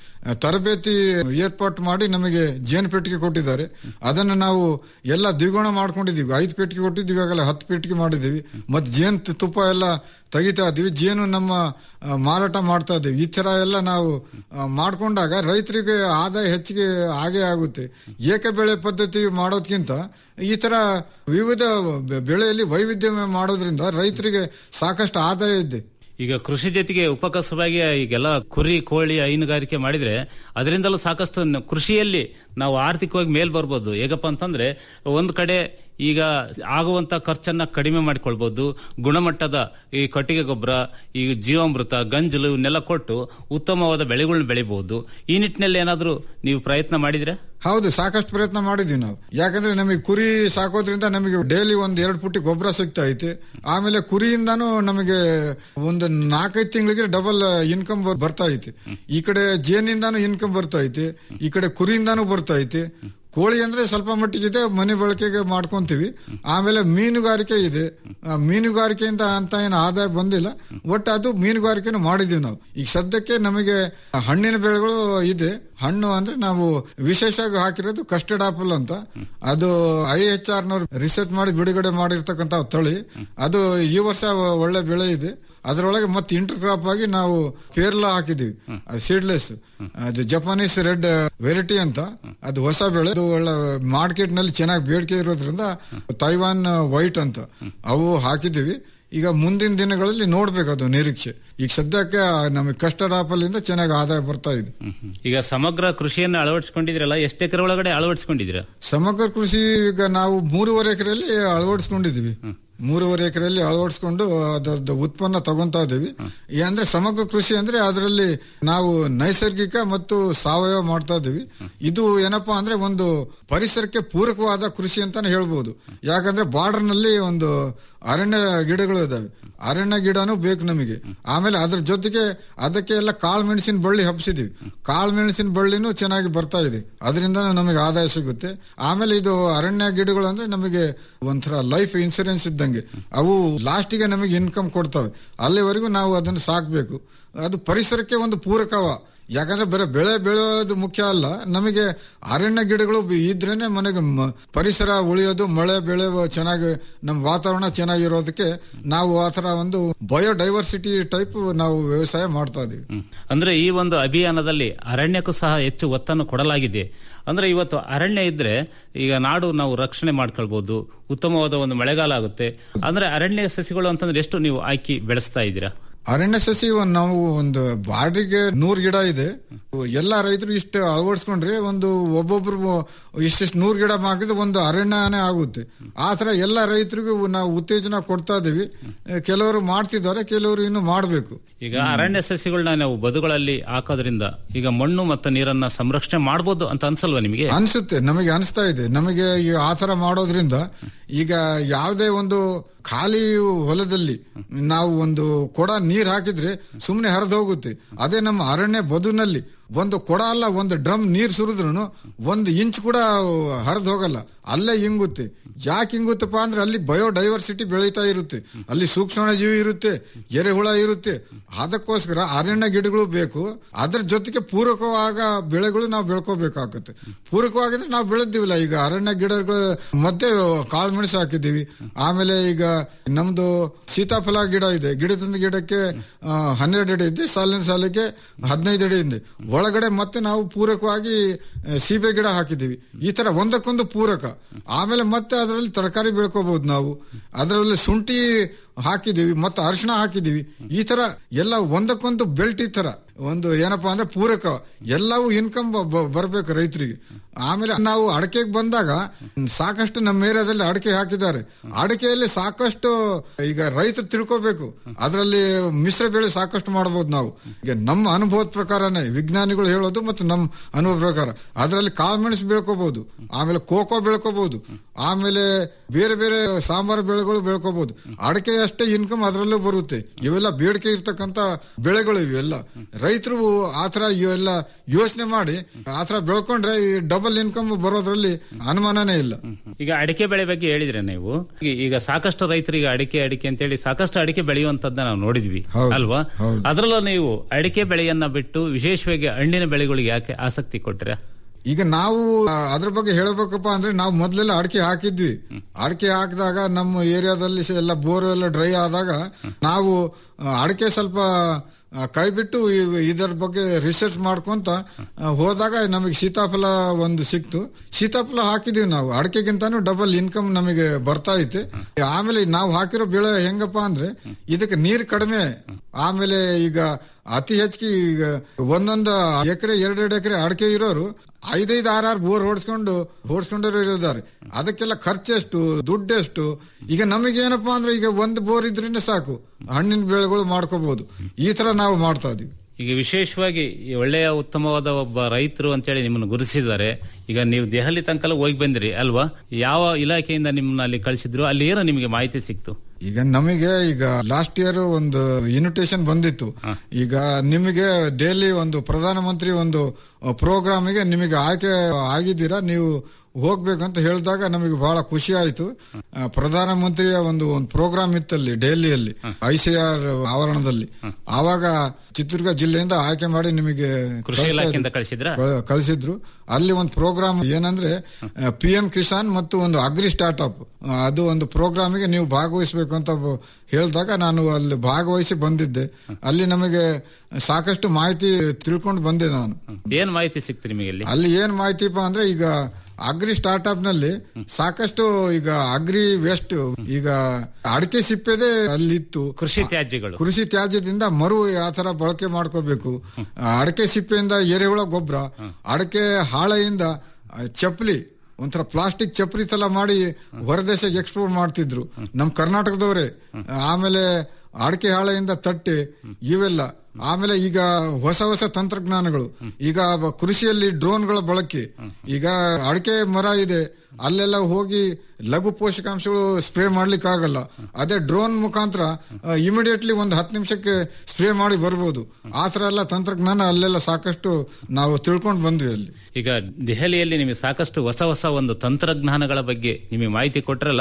ತರಬೇತಿ ಏರ್ಪಾಟ್ ಮಾಡಿ ನಮಗೆ ಜೇನು ಪೆಟ್ಟಿಗೆ ಕೊಟ್ಟಿದ್ದಾರೆ ಅದನ್ನು ನಾವು ಎಲ್ಲ ದ್ವಿಗುಣ ಮಾಡ್ಕೊಂಡಿದೀವಿ ಐದು ಪೆಟ್ಟಿಗೆ ಕೊಟ್ಟಿದ್ದೀವಿ ಇವಾಗೆಲ್ಲ ಹತ್ತು ಪೆಟ್ಟಿಗೆ ಮಾಡಿದ್ದೀವಿ ಮತ್ತೆ ಜೇನು ತು- ತುಪ್ಪ ಎಲ್ಲ ತೆಗಿತಾ ಇದೀವಿ ಜೇನು ನಮ್ಮ ಆ, ಮಾರಾಟ ಮಾಡ್ತಾ ಇದೀವಿ ಈ ತರ ಎಲ್ಲ ನಾವು ಆ, ಮಾಡ್ಕೊಂಡಾಗ ರೈತರಿಗೆ ಆದಾಯ ಹೆಚ್ಚಿಗೆ ಆಗೇ ಆಗುತ್ತೆ ಏಕ ಬೆಳೆ ಪದ್ಧತಿ ಮಾಡೋದ್ಕಿಂತ ಈ ತರ ವಿವಿಧ ಬೆ- ಬೆಳೆಯಲ್ಲಿ ವೈವಿಧ್ಯ ಮಾಡೋದ್ರಿಂದ ರೈತರಿಗೆ ಸಾಕಷ್ಟು ಆದಾಯ ಇದೆ ಈಗ ಕೃಷಿ ಜೊತೆಗೆ ಉಪಕಸವಾಗಿ ಈಗೆಲ್ಲ ಕುರಿ ಕೋಳಿ ಹೈನುಗಾರಿಕೆ ಮಾಡಿದ್ರೆ ಅದರಿಂದಲೂ ಸಾಕಷ್ಟು ನ- ಕೃಷಿಯಲ್ಲಿ ನಾವು ಆರ್ಥಿಕವಾಗಿ ಮೇಲ್ ಬರ್ಬೋದು ಹೇಗಪ್ಪ ಅಂತಂದ್ರೆ ಒಂದ್ ಕಡೆ ಈಗ ಆಗುವಂತ ಖರ್ಚನ್ನ ಕಡಿಮೆ ಮಾಡಿಕೊಳ್ಬಹುದು ಗುಣಮಟ್ಟದ ಈ ಕಟ್ಟಿಗೆ ಗೊಬ್ಬರ ಈ ಜೀವಾಮೃತ ಗಂಜಲು ಇವನ್ನೆಲ್ಲ ಕೊಟ್ಟು ಉತ್ತಮವಾದ ಬೆಳೆಗಳನ್ನ ಬೆಳಿಬಹುದು ಈ ನಿಟ್ಟಿನಲ್ಲಿ ಏನಾದ್ರೂ ನೀವು ಪ್ರಯತ್ನ ಮಾಡಿದ್ರೆ ಹೌದು ಸಾಕಷ್ಟು ಪ್ರಯತ್ನ ಮಾಡಿದ್ವಿ ನಾವು ಯಾಕಂದ್ರೆ ನಮಗೆ ಕುರಿ ಸಾಕೋದ್ರಿಂದ ನಮಗೆ ಡೈಲಿ ಒಂದ್ ಎರಡು ಪುಟ್ಟಿ ಗೊಬ್ಬರ ಸಿಗ್ತಾ ಐತೆ ಆಮೇಲೆ ಕುರಿಯಿಂದಾನು ನಮಗೆ ಒಂದು ನಾಲ್ಕೈದು ತಿಂಗಳಿಗೆ ಡಬಲ್ ಇನ್ಕಮ್ ಬರ್ತಾ ಐತೆ ಈ ಕಡೆ ಜೇನಿಂದಾನು ಇನ್ಕಮ್ ಬರ್ತಾ ಐತೆ ಈ ಕಡೆ ಕುರಿಯಿಂದಾನು ಬರ್ತಾ ಐತೆ ಕೋಳಿ ಅಂದ್ರೆ ಸ್ವಲ್ಪ ಮಟ್ಟಿಗಿದೆ ಮನೆ ಬಳಕೆಗೆ ಮಾಡ್ಕೊಂತೀವಿ ಆಮೇಲೆ ಮೀನುಗಾರಿಕೆ ಇದೆ ಆ, ಮೀನುಗಾರಿಕೆಯಿಂದ ಅಂತ ಏನು ಆದಾಯ ಬಂದಿಲ್ಲ ಒಟ್ಟು ಅದು ಮೀನುಗಾರಿಕೆನೂ ಮಾಡಿದೀವಿ ನಾವು ಈಗ ಸದ್ಯಕ್ಕೆ ನಮಗೆ ಹಣ್ಣಿನ ಬೆಳೆಗಳು ಇದೆ ಹಣ್ಣು ಅಂದ್ರೆ ನಾವು ವಿಶೇಷವಾಗಿ ಹಾಕಿರೋದು ಕಸ್ಟರ್ಡ್ ಆಪಲ್ ಅಂತ ಅದು ಐ ಎಚ್ ಆರ್ ನವರು ರಿಸರ್ಚ್ ಮಾಡಿ ಬಿಡುಗಡೆ ಮಾಡಿರ್ತಕ್ಕಂತ ತಳಿ ಅದು ಈ ವರ್ಷ ಒಳ್ಳೆ ಬೆಳೆ ಇದೆ ಅದರೊಳಗೆ ಮತ್ತೆ ಇಂಟರ್ ಕ್ರಾಪ್ ಆಗಿ ನಾವು ಪೇರ್ಲಾ ಹಾಕಿದೀವಿ ಅದು ಸೀಡ್ಲೆಸ್ ಅದು ಜಪಾನೀಸ್ ರೆಡ್ ವೆರೈಟಿ ಅಂತ ಅದು ಹೊಸ ಬೆಳೆ ಅದು ಒಳ್ಳೆ ಮಾರ್ಕೆಟ್ ನಲ್ಲಿ ಚೆನ್ನಾಗಿ ಬೇಡಿಕೆ ಇರೋದ್ರಿಂದ ತೈವಾನ್ ವೈಟ್ ಅಂತ ಅವು ಹಾಕಿದೀವಿ ಈಗ ಮುಂದಿನ ದಿನಗಳಲ್ಲಿ ನೋಡ್ಬೇಕು ಅದು ನಿರೀಕ್ಷೆ ಈಗ ಸದ್ಯಕ್ಕೆ ನಮಗೆ ಕಸ್ಟರ್ಡ್ ಆಪಲ್ ಇಂದ ಚೆನ್ನಾಗಿ ಆದಾಯ ಬರ್ತಾ ಇದೆ ಈಗ ಸಮಗ್ರ ಕೃಷಿಯನ್ನ ಅಳವಡಿಸಿಕೊಂಡಿದ್ರಲ್ಲ ಎಷ್ಟು ಎಕರೆ ಒಳಗಡೆ ಅಳವಡಿಸಿಕೊಂಡಿದ್ದೀರಾ ಸಮಗ್ರ ಕೃಷಿ ಈಗ ನಾವು ಮೂರುವರೆ ಎಕರೆಯಲ್ಲಿ ಅಳವಡಿಸ್ಕೊಂಡಿದೀವಿ ಮೂರುವರೆ ಎಕರೆಯಲ್ಲಿ ಅಳವಡಿಸ್ಕೊಂಡು ಅದರದ್ದು ಉತ್ಪನ್ನ ತಗೊಂತಾ ಇದೀವಿ ಈ ಅಂದ್ರೆ ಸಮಗ್ರ ಕೃಷಿ ಅಂದ್ರೆ ಅದರಲ್ಲಿ ನಾವು ನೈಸರ್ಗಿಕ ಮತ್ತು ಸಾವಯವ ಮಾಡ್ತಾ ಇದೀವಿ ಇದು ಏನಪ್ಪಾ ಅಂದ್ರೆ ಒಂದು ಪರಿಸರಕ್ಕೆ ಪೂರಕವಾದ ಕೃಷಿ ಅಂತಾನೆ ಹೇಳ್ಬೋದು ಯಾಕಂದ್ರೆ ಬಾರ್ಡರ್ ನಲ್ಲಿ ಒಂದು ಅರಣ್ಯ ಗಿಡಗಳು ಇದಾವೆ ಅರಣ್ಯ ಗಿಡನೂ ಬೇಕು ನಮಗೆ ಆಮೇಲೆ ಅದ್ರ ಜೊತೆಗೆ ಅದಕ್ಕೆ ಎಲ್ಲ ಕಾಳು ಮೆಣಸಿನ ಬಳ್ಳಿ ಹಬ್ಸಿದೀವಿ ಕಾಳು ಮೆಣಸಿನ ಬಳ್ಳಿನೂ ಚೆನ್ನಾಗಿ ಬರ್ತಾ ಇದೆ ಅದರಿಂದ ನಮಗೆ ಆದಾಯ ಸಿಗುತ್ತೆ ಆಮೇಲೆ ಇದು ಅರಣ್ಯ ಗಿಡಗಳು ಅಂದ್ರೆ ನಮಗೆ ಒಂಥರ ಲೈಫ್ ಇನ್ಸೂರೆನ್ಸ್ ಇದ್ದಂಗೆ ಇದ್ದಂಗೆ ಅವು ಲಾಸ್ಟಿಗೆ ನಮಗೆ ಇನ್ಕಮ್ ಕೊಡ್ತವೆ ಅಲ್ಲಿವರೆಗೂ ನಾವು ಅದನ್ನು ಸಾಕ್ಬೇಕು ಅದು ಪರಿಸರಕ್ಕೆ ಒಂದು ಪೂರಕವ ಯಾಕಂದ್ರೆ ಬರೀ ಬೆಳೆ ಬೆಳೆಯೋದು ಮುಖ್ಯ ಅಲ್ಲ ನಮಗೆ ಅರಣ್ಯ ಗಿಡಗಳು ಬಿ- ಇದ್ರೇನೆ ಮನೆಗೆ ಮ- ಪರಿಸರ ಉಳಿಯೋದು ಮಳೆ ಬೆಳೆ ಚೆನ್ನಾಗಿ ನಮ್ಮ ವಾತಾವರಣ ಚೆನ್ನಾಗಿರೋದಕ್ಕೆ ನಾವು ಆ ತರ ಒಂದು ಬಯೋಡೈವರ್ಸಿಟಿ ಟೈಪ್ ನಾವು ವ್ಯವಸಾಯ ಮಾಡ್ತಾ ಇದೀವಿ ಹ್ಮ್. ಅಂದ್ರೆ ಈ ಒಂದು ಅಭಿಯಾನದಲ್ಲಿ ಅರಣ್ಯಕ್ಕೂ ಸಹ ಹೆಚ್ಚು ಒತ್ತನ್ನು ಕೊಡಲಾಗಿದೆ ಅಂದ್ರೆ ಇವತ್ತು ಅರಣ್ಯ ಇದ್ರೆ ಈಗ ನಾಡು ನಾವು ರಕ್ಷಣೆ ಮಾಡ್ಕೊಳ್ಬಹುದು ಉತ್ತಮವಾದ ಒಂದು ಮಳೆಗಾಲ ಆಗುತ್ತೆ ಅಂದ್ರೆ ಅರಣ್ಯ ಸಸಿಗಳು ಅಂತಂದ್ರೆ ಎಷ್ಟು ನೀವು ಆಯ್ಕೆ ಬೆಳೆಸ್ತಾ ಇದ್ದೀರಾ ಅರಣ್ಯ ಸಸಿ ಒಂದ್ ನಾವು ಒಂದು ಬಾಡಿಗೆ ನೂರ್ ಗಿಡ ಇದೆ ಎಲ್ಲ ರೈತರು ಇಷ್ಟು ಅಳವಡಿಸ್ಕೊಂಡ್ರೆ ಒಂದು ಒಬ್ಬೊಬ್ರು ಇಷ್ಟಿಷ್ಟು ನೂರ್ ಗಿಡ ಹಾಕಿದ್ರೆ ಒಂದು ಅರಣ್ಯನೇ ಆಗುತ್ತೆ ಆ ತರ ಎಲ್ಲ ರೈತರಿಗೂ ನಾವು ಉತ್ತೇಜನ ಕೊಡ್ತಾ ಇದೀವಿ ಕೆಲವರು ಮಾಡ್ತಿದ್ದಾರೆ ಕೆಲವರು ಇನ್ನು ಮಾಡಬೇಕು ಈಗ ಅರಣ್ಯ ಸಸಿಗಳನ್ನ ನಾವು ಬದುಗಳಲ್ಲಿ ಹಾಕೋದ್ರಿಂದ ಈಗ ಮಣ್ಣು ಮತ್ತು ನೀರನ್ನ ಸಂರಕ್ಷಣೆ ಮಾಡಬಹುದು ಅಂತ ಅನ್ಸಲ್ವಾ ನಿಮಗೆ ಅನ್ಸುತ್ತೆ ನಮಗೆ ಅನಿಸ್ತಾ ಇದೆ ನಮಗೆ ಈ ಆ ತರ ಮಾಡೋದ್ರಿಂದ ಈಗ ಯಾವುದೇ ಒಂದು ಖಾಲಿ ಹೊಲದಲ್ಲಿ ನಾವು ಒಂದು ಕೊಡ ನೀರ್ ಹಾಕಿದ್ರೆ ಸುಮ್ಮನೆ ಹರಿದು ಹೋಗುತ್ತೆ ಅದೇ ನಮ್ಮ ಅರಣ್ಯ ಬದುನಲ್ಲಿ ಒಂದು ಕೊಡ ಅಲ್ಲ ಒಂದು ಡ್ರಮ್ ನೀರ್ ಸುರಿದ್ರು ಒಂದು ಇಂಚ್ ಕೂಡ ಹರಿದು ಹೋಗಲ್ಲ ಅಲ್ಲೇ ಇಂಗುತ್ತೆ ಯಾಕೆ ಹಿಂಗುತ್ತಪ್ಪ ಅಂದ್ರೆ ಅಲ್ಲಿ ಬಯೋಡೈವರ್ಸಿಟಿ ಬೆಳೀತಾ ಇರುತ್ತೆ ಅಲ್ಲಿ ಸೂಕ್ಷ್ಮ ಜೀವಿ ಇರುತ್ತೆ ಎರೆಹುಳ ಇರುತ್ತೆ ಅದಕ್ಕೋಸ್ಕರ ಅರಣ್ಯ ಗಿಡಗಳು ಬೇಕು ಅದ್ರ ಜೊತೆಗೆ ಪೂರಕವಾಗ ಬೆಳೆಗಳು ನಾವು ಬೆಳ್ಕೋಬೇಕಾಗುತ್ತೆ ಪೂರಕವಾಗಿದ್ರೆ ನಾವು ಬೆಳೆದಿವಿಲ್ಲ ಈಗ ಅರಣ್ಯ ಗಿಡಗಳು ಮಧ್ಯೆ ಕಾಳು ಮೆಣಸು ಹಾಕಿದ್ದೀವಿ ಆಮೇಲೆ ಈಗ ನಮ್ದು ಸೀತಾಫಲ ಗಿಡ ಇದೆ ಗಿಡದಿಂದ ಗಿಡಕ್ಕೆ ಆ, ಹನ್ನೆರಡು ಅಡಿ ಇದೆ ಸಾಲಿನ ಸಾಲಿಗೆ ಹದಿನೈದು ಅಡಿ ಇದೆ ಒಳಗಡೆ ಮತ್ತೆ ನಾವು ಪೂರಕವಾಗಿ ಆ, ಸೀಬೆ ಗಿಡ ಹಾಕಿದ್ದೀವಿ ಈ ತರ ಒಂದಕ್ಕೊಂದು ಪೂರಕ ಆಮೇಲೆ ಮತ್ತೆ ಅದರಲ್ಲಿ ತರಕಾರಿ ಬೆಳ್ಕೋಬಹುದು ನಾವು ಅದರಲ್ಲಿ ಶುಂಠಿ ಹಾಕಿದೀವಿ ಮತ್ತೆ ಅರಿಶಿಣ ಹಾಕಿದೀವಿ ಈ ತರ ಎಲ್ಲ ಒಂದಕ್ಕೊಂದು ಬೆಲ್ಟ್ ಈ ತರ ಒಂದು ಏನಪ್ಪಾ ಅಂದ್ರೆ ಪೂರಕ ಎಲ್ಲವೂ ಇನ್ಕಮ್ ಬರಬೇಕು ರೈತರಿಗೆ ಆಮೇಲೆ ನಾವು ಅಡಕೆಗೆ ಬಂದಾಗ ಸಾಕಷ್ಟು ನಮ್ಮ ಏರಿಯಾದಲ್ಲಿ ಅಡಕೆ ಹಾಕಿದ್ದಾರೆ ಅಡಕೆಯಲ್ಲಿ ಸಾಕಷ್ಟು ಈಗ ರೈತರು ತಿಳ್ಕೋಬೇಕು ಅದರಲ್ಲಿ ಮಿಶ್ರ ಬೆಳೆ ಸಾಕಷ್ಟು ಮಾಡಬಹುದು ನಾವು ಈಗ ನಮ್ಮ ಅನುಭವದ ಪ್ರಕಾರನೇ ವಿಜ್ಞಾನಿಗಳು ಹೇಳೋದು ಮತ್ತು ನಮ್ಮ ಅನುಭವ ಪ್ರಕಾರ ಅದರಲ್ಲಿ ಕಾಳುಮೆಣಸು ಬೆಳ್ಕೋಬಹುದು ಆಮೇಲೆ ಕೋಕೋ ಬೆಳ್ಕೋಬಹುದು ಆಮೇಲೆ ಬೇರೆ ಬೇರೆ ಸಾಂಬಾರು ಬೆಳೆಗಳು ಬೆಳ್ಕೋಬಹುದು ಅಡಕೆ ಅಷ್ಟೇ ಇನ್ಕಮ್ ಅದರಲ್ಲೂ ಬರುತ್ತೆ ಇವೆಲ್ಲ ಬೇಡಿಕೆ ಇರ್ತಕ್ಕಂತ ಬೆಳೆಗಳು ಇವೆಲ್ಲ ರೈತರು ಆತರ ಇವೆಲ್ಲ ಯೋಚನೆ ಮಾಡಿ ಆತರ ಬೆಳ್ಕೊಂಡ್ರೆ ಈ ಡಬಲ್ ಇನ್ಕಮ್ ಬರೋದ್ರಲ್ಲಿ ಅನುಮಾನನೇ ಇಲ್ಲ ಈಗ ಅಡಿಕೆ ಬೆಳೆ ಬಗ್ಗೆ ಹೇಳಿದ್ರೆ ನೀವು ಈ- ಈಗ ಸಾಕಷ್ಟು ರೈತರಿಗೆ ಅಡಿಕೆ ಅಡಿಕೆ ಅಂತ ಹೇಳಿ ಸಾಕಷ್ಟು ಅಡಿಕೆ ಬೆಳೆಯುವಂತದ್ದನ್ನ ನಾವು ನೋಡಿದ್ವಿ ಹೌದು, ಅಲ್ವಾ ಹೌದು. ಅದರಲ್ಲೂ ನೀವು ಅಡಿಕೆ ಬೆಳೆಯನ್ನ ಬಿಟ್ಟು ವಿಶೇಷವಾಗಿ ಹಣ್ಣಿನ ಬೆಳೆಗಳಿಗೆ ಯಾಕೆ ಆಸಕ್ತಿ ಕೊಟ್ರೆ ಈಗ ನಾವು ಆ, ಅದ್ರ ಬಗ್ಗೆ ಹೇಳಬೇಕಪ್ಪ ಅಂದ್ರೆ ನಾವು ಮೊದ್ಲೆಲ್ಲ ಅಡಿಕೆ ಹಾಕಿದ್ವಿ ಅಡಿಕೆ ಹಾಕಿದಾಗ ನಮ್ಮ ಏರಿಯಾದಲ್ಲಿ ಸ- ಎಲ್ಲ ಬೋರ್ ಎಲ್ಲ ಡ್ರೈ ಆದಾಗ ನಾವು ಆ, ಅಡಿಕೆ ಸ್ವಲ್ಪ ಆ, ಕೈ ಬಿಟ್ಟು ಈ- ಇದರ ಬಗ್ಗೆ ರಿಸರ್ಚ್ ಮಾಡ್ಕೊಂತ ಆ, ಹೋದಾಗ ನಮಗೆ ಸೀತಾಫಲ ಒಂದು ಸಿಕ್ತು ಸೀತಾಫಲ ಹಾಕಿದೀವಿ ನಾವು ಅಡಿಕೆಗಿಂತಾನು ಡಬಲ್ ಇನ್ಕಮ್ ನಮಗೆ ಬರ್ತಾ ಐತೆ ಆಮೇಲೆ ನಾವು ಹಾಕಿರೋ ಬೆಳೆ ಹೆಂಗಪ್ಪ ಅಂದ್ರೆ ಇದಕ್ಕೆ ನೀರು ಕಡಿಮೆ ಆಮೇಲೆ ಈಗ ಅತಿ ಹೆಚ್ಚಿಗೆ ಈಗ ಒಂದೊಂದು ಎಕರೆ ಎರಡೆರಡು ಎಕರೆ ಅಡಿಕೆ ಇರೋರು ಐದೈದು ಆರಾರು ಬೋರ್ ಹೊಡ್ಸ್ಕೊಂಡು ಹೊಡ್ಸ್ಕೊಂಡವ್ರು ಇದ್ದಾರೆ ಅದಕ್ಕೆಲ್ಲ ಖರ್ಚೆಷ್ಟು ದುಡ್ಡೆಷ್ಟು ಈಗ ನಮಗೇನಪ್ಪಾ ಅಂದ್ರೆ ಈಗ ಒಂದು ಬೋರ್ ಇದ್ರಿಂದ ಸಾಕು ಹಣ್ಣಿನ ಬೆಳೆಗಳು ಮಾಡ್ಕೋಬಹುದು ಈ ತರ ನಾವು ಮಾಡ್ತಾ ಇದೀವಿ ಈಗ ವಿಶೇಷವಾಗಿ ಈ ಒಳ್ಳೆಯ ಉತ್ತಮವಾದ ಒಬ್ಬ ರೈತರು ಅಂತೇಳಿ ನಿಮ್ಮನ್ನು ಗುರುತಿಸಿದ್ದಾರೆ ಈಗ ನೀವು ದೆಹಲಿ ತನಕ ಹೋಗಿ ಬಂದಿರಿ ಅಲ್ವಾ ಯಾವ ಇಲಾಖೆಯಿಂದ ನಿಮ್ಮನ್ನ ಅಲ್ಲಿ ಕಳಿಸಿದ್ರು ಅಲ್ಲಿ ಏನೋ ನಿಮಗೆ ಮಾಹಿತಿ ಸಿಕ್ತು ಈಗ ನಮಗೆ ಈಗ ಲಾಸ್ಟ್ ಇಯರ್ ಒಂದು ಇನ್ವಿಟೇಷನ್ ಬಂದಿತ್ತು ಈಗ ನಿಮಗೆ ಡೈಲಿ ಒಂದು ಪ್ರಧಾನಮಂತ್ರಿ ಒಂದು ಪ್ರೋಗ್ರಾಮಿಗೆ ನಿಮಗೆ ಆಯ್ಕೆ ಆಗಿದ್ದೀರಾ ನೀವು ಹೋಗ್ಬೇಕಂತ ಹೇಳಿದಾಗ ನಮಗೆ ಬಹಳ ಖುಷಿ ಆಯ್ತು ಆ, ಪ್ರಧಾನಮಂತ್ರಿಯ ಒಂದು ಒಂದು ಪ್ರೋಗ್ರಾಮ್ ಇತ್ತಲ್ಲಿ ದೆಹಲಿಯಲ್ಲಿ ಐ ಸಿ ಆರ್ ಆವರಣದಲ್ಲಿ ಆವಾಗ ಚಿತ್ರದುರ್ಗ ಜಿಲ್ಲೆಯಿಂದ ಆಯ್ಕೆ ಮಾಡಿ ನಿಮಗೆ ಕೃಷಿ ಇಲಾಖೆಯಿಂದ ಕಳಿಸಿದ್ರಾ ಕಳ- ಕಳಿಸಿದ್ರು ಅಲ್ಲಿ ಒಂದು ಪ್ರೋಗ್ರಾಮ್ ಏನಂದ್ರೆ ಪಿ ಎಂ ಕಿಸಾನ್ ಮತ್ತು ಒಂದು ಅಗ್ರಿ ಸ್ಟಾರ್ಟ್ಅಪ್ ಅದು ಒಂದು ಪ್ರೋಗ್ರಾಮಿಗೆ ನೀವು ಭಾಗವಹಿಸಬೇಕು ಅಂತ ಬ- ಹೇಳಿದಾಗ ನಾನು ಅಲ್ಲಿ ಭಾಗವಹಿಸಿ ಬಂದಿದ್ದೆ ಅಲ್ಲಿ ನಮಗೆ ಸಾಕಷ್ಟು ಮಾಹಿತಿ ತಿಳ್ಕೊಂಡು ಬಂದೆ ನಾನು ಏನ್ ಮಾಹಿತಿ ಸಿಕ್ತು ನಿಮಗೆ ಇಲ್ಲಿ ಅಲ್ಲಿ ಏನ್ ಮಾಹಿತಿಪ್ಪ ಅಂದ್ರೆ ಈಗ ಅಗ್ರಿ ಸ್ಟಾರ್ಟ್ಅಪ್ ನಲ್ಲಿ ಸಾಕಷ್ಟು ಈಗ ಅಗ್ರಿ ವೆಸ್ಟ್ ಈಗ ಅಡಿಕೆ ಸಿಪ್ಪೆದೆ ಅಲ್ಲಿ ಇತ್ತು ಕೃಷಿ ತ್ಯಾಜ್ಯಗಳು ಕೃಷಿ ತ್ಯಾಜ್ಯದಿಂದ ಮರು ಯಾವ ತರ ಬಳಕೆ ಮಾಡ್ಕೋಬೇಕು ಅಡಕೆ ಸಿಪ್ಪೆಯಿಂದ ಎರೆಹುಳ ಗೊಬ್ಬರ ಅಡಕೆ ಹಾಳೆಯಿಂದ ಆ, ಚಪ್ಪಲಿ ಒಂಥರ ಪ್ಲಾಸ್ಟಿಕ್ ಚಪ್ಪಲಿ ತರ ಮಾಡಿ ಹೊರದೇಶಕ್ಕೆ ಎಕ್ಸ್ಪೋರ್ಟ್ ಮಾಡ್ತಿದ್ರು ನಮ್ ಕರ್ನಾಟಕದವರೇ ಆಮೇಲೆ ಅಡಕೆ ಹಾಳೆಯಿಂದ ತಟ್ಟೆ ಇವೆಲ್ಲ ಆಮೇಲೆ ಈಗ ಹೊಸ ಹೊಸ ತಂತ್ರಜ್ಞಾನಗಳು ಈಗ ಬ- ಕೃಷಿಯಲ್ಲಿ ಡ್ರೋನ್ಗಳ ಬಳಕೆ ಈಗ ಅಡಕೆ ಮರ ಇದೆ ಅಲ್ಲೆಲ್ಲ ಹೋಗಿ ಲಘು ಪೋಷಕಾಂಶಗಳು ಸ್ಪ್ರೇ ಮಾಡ್ಲಿಕ್ಕೆ ಆಗಲ್ಲ ಅದೇ ಡ್ರೋನ್ ಮುಖಾಂತರ ಇಮಿಡಿಯೇಟ್ಲಿ ಒಂದು ಹತ್ತು ನಿಮಿಷಕ್ಕೆ ಸ್ಪ್ರೇ ಮಾಡಿ ಬರ್ಬೋದು ಆ ತರ ಎಲ್ಲ ತಂತ್ರಜ್ಞಾನ ಅಲ್ಲೆಲ್ಲ ಸಾಕಷ್ಟು ನಾವು ತಿಳ್ಕೊಂಡು ಬಂದ್ವಿ ಅಲ್ಲಿ ಈಗ ದೆಹಲಿಯಲ್ಲಿ ನಿಮಗೆ ಸಾಕಷ್ಟು ಹೊಸ ಹೊಸ ಒಂದು ತಂತ್ರಜ್ಞಾನಗಳ ಬಗ್ಗೆ ನಿಮಗೆ ಮಾಹಿತಿ ಕೊಟ್ರಲ್ಲ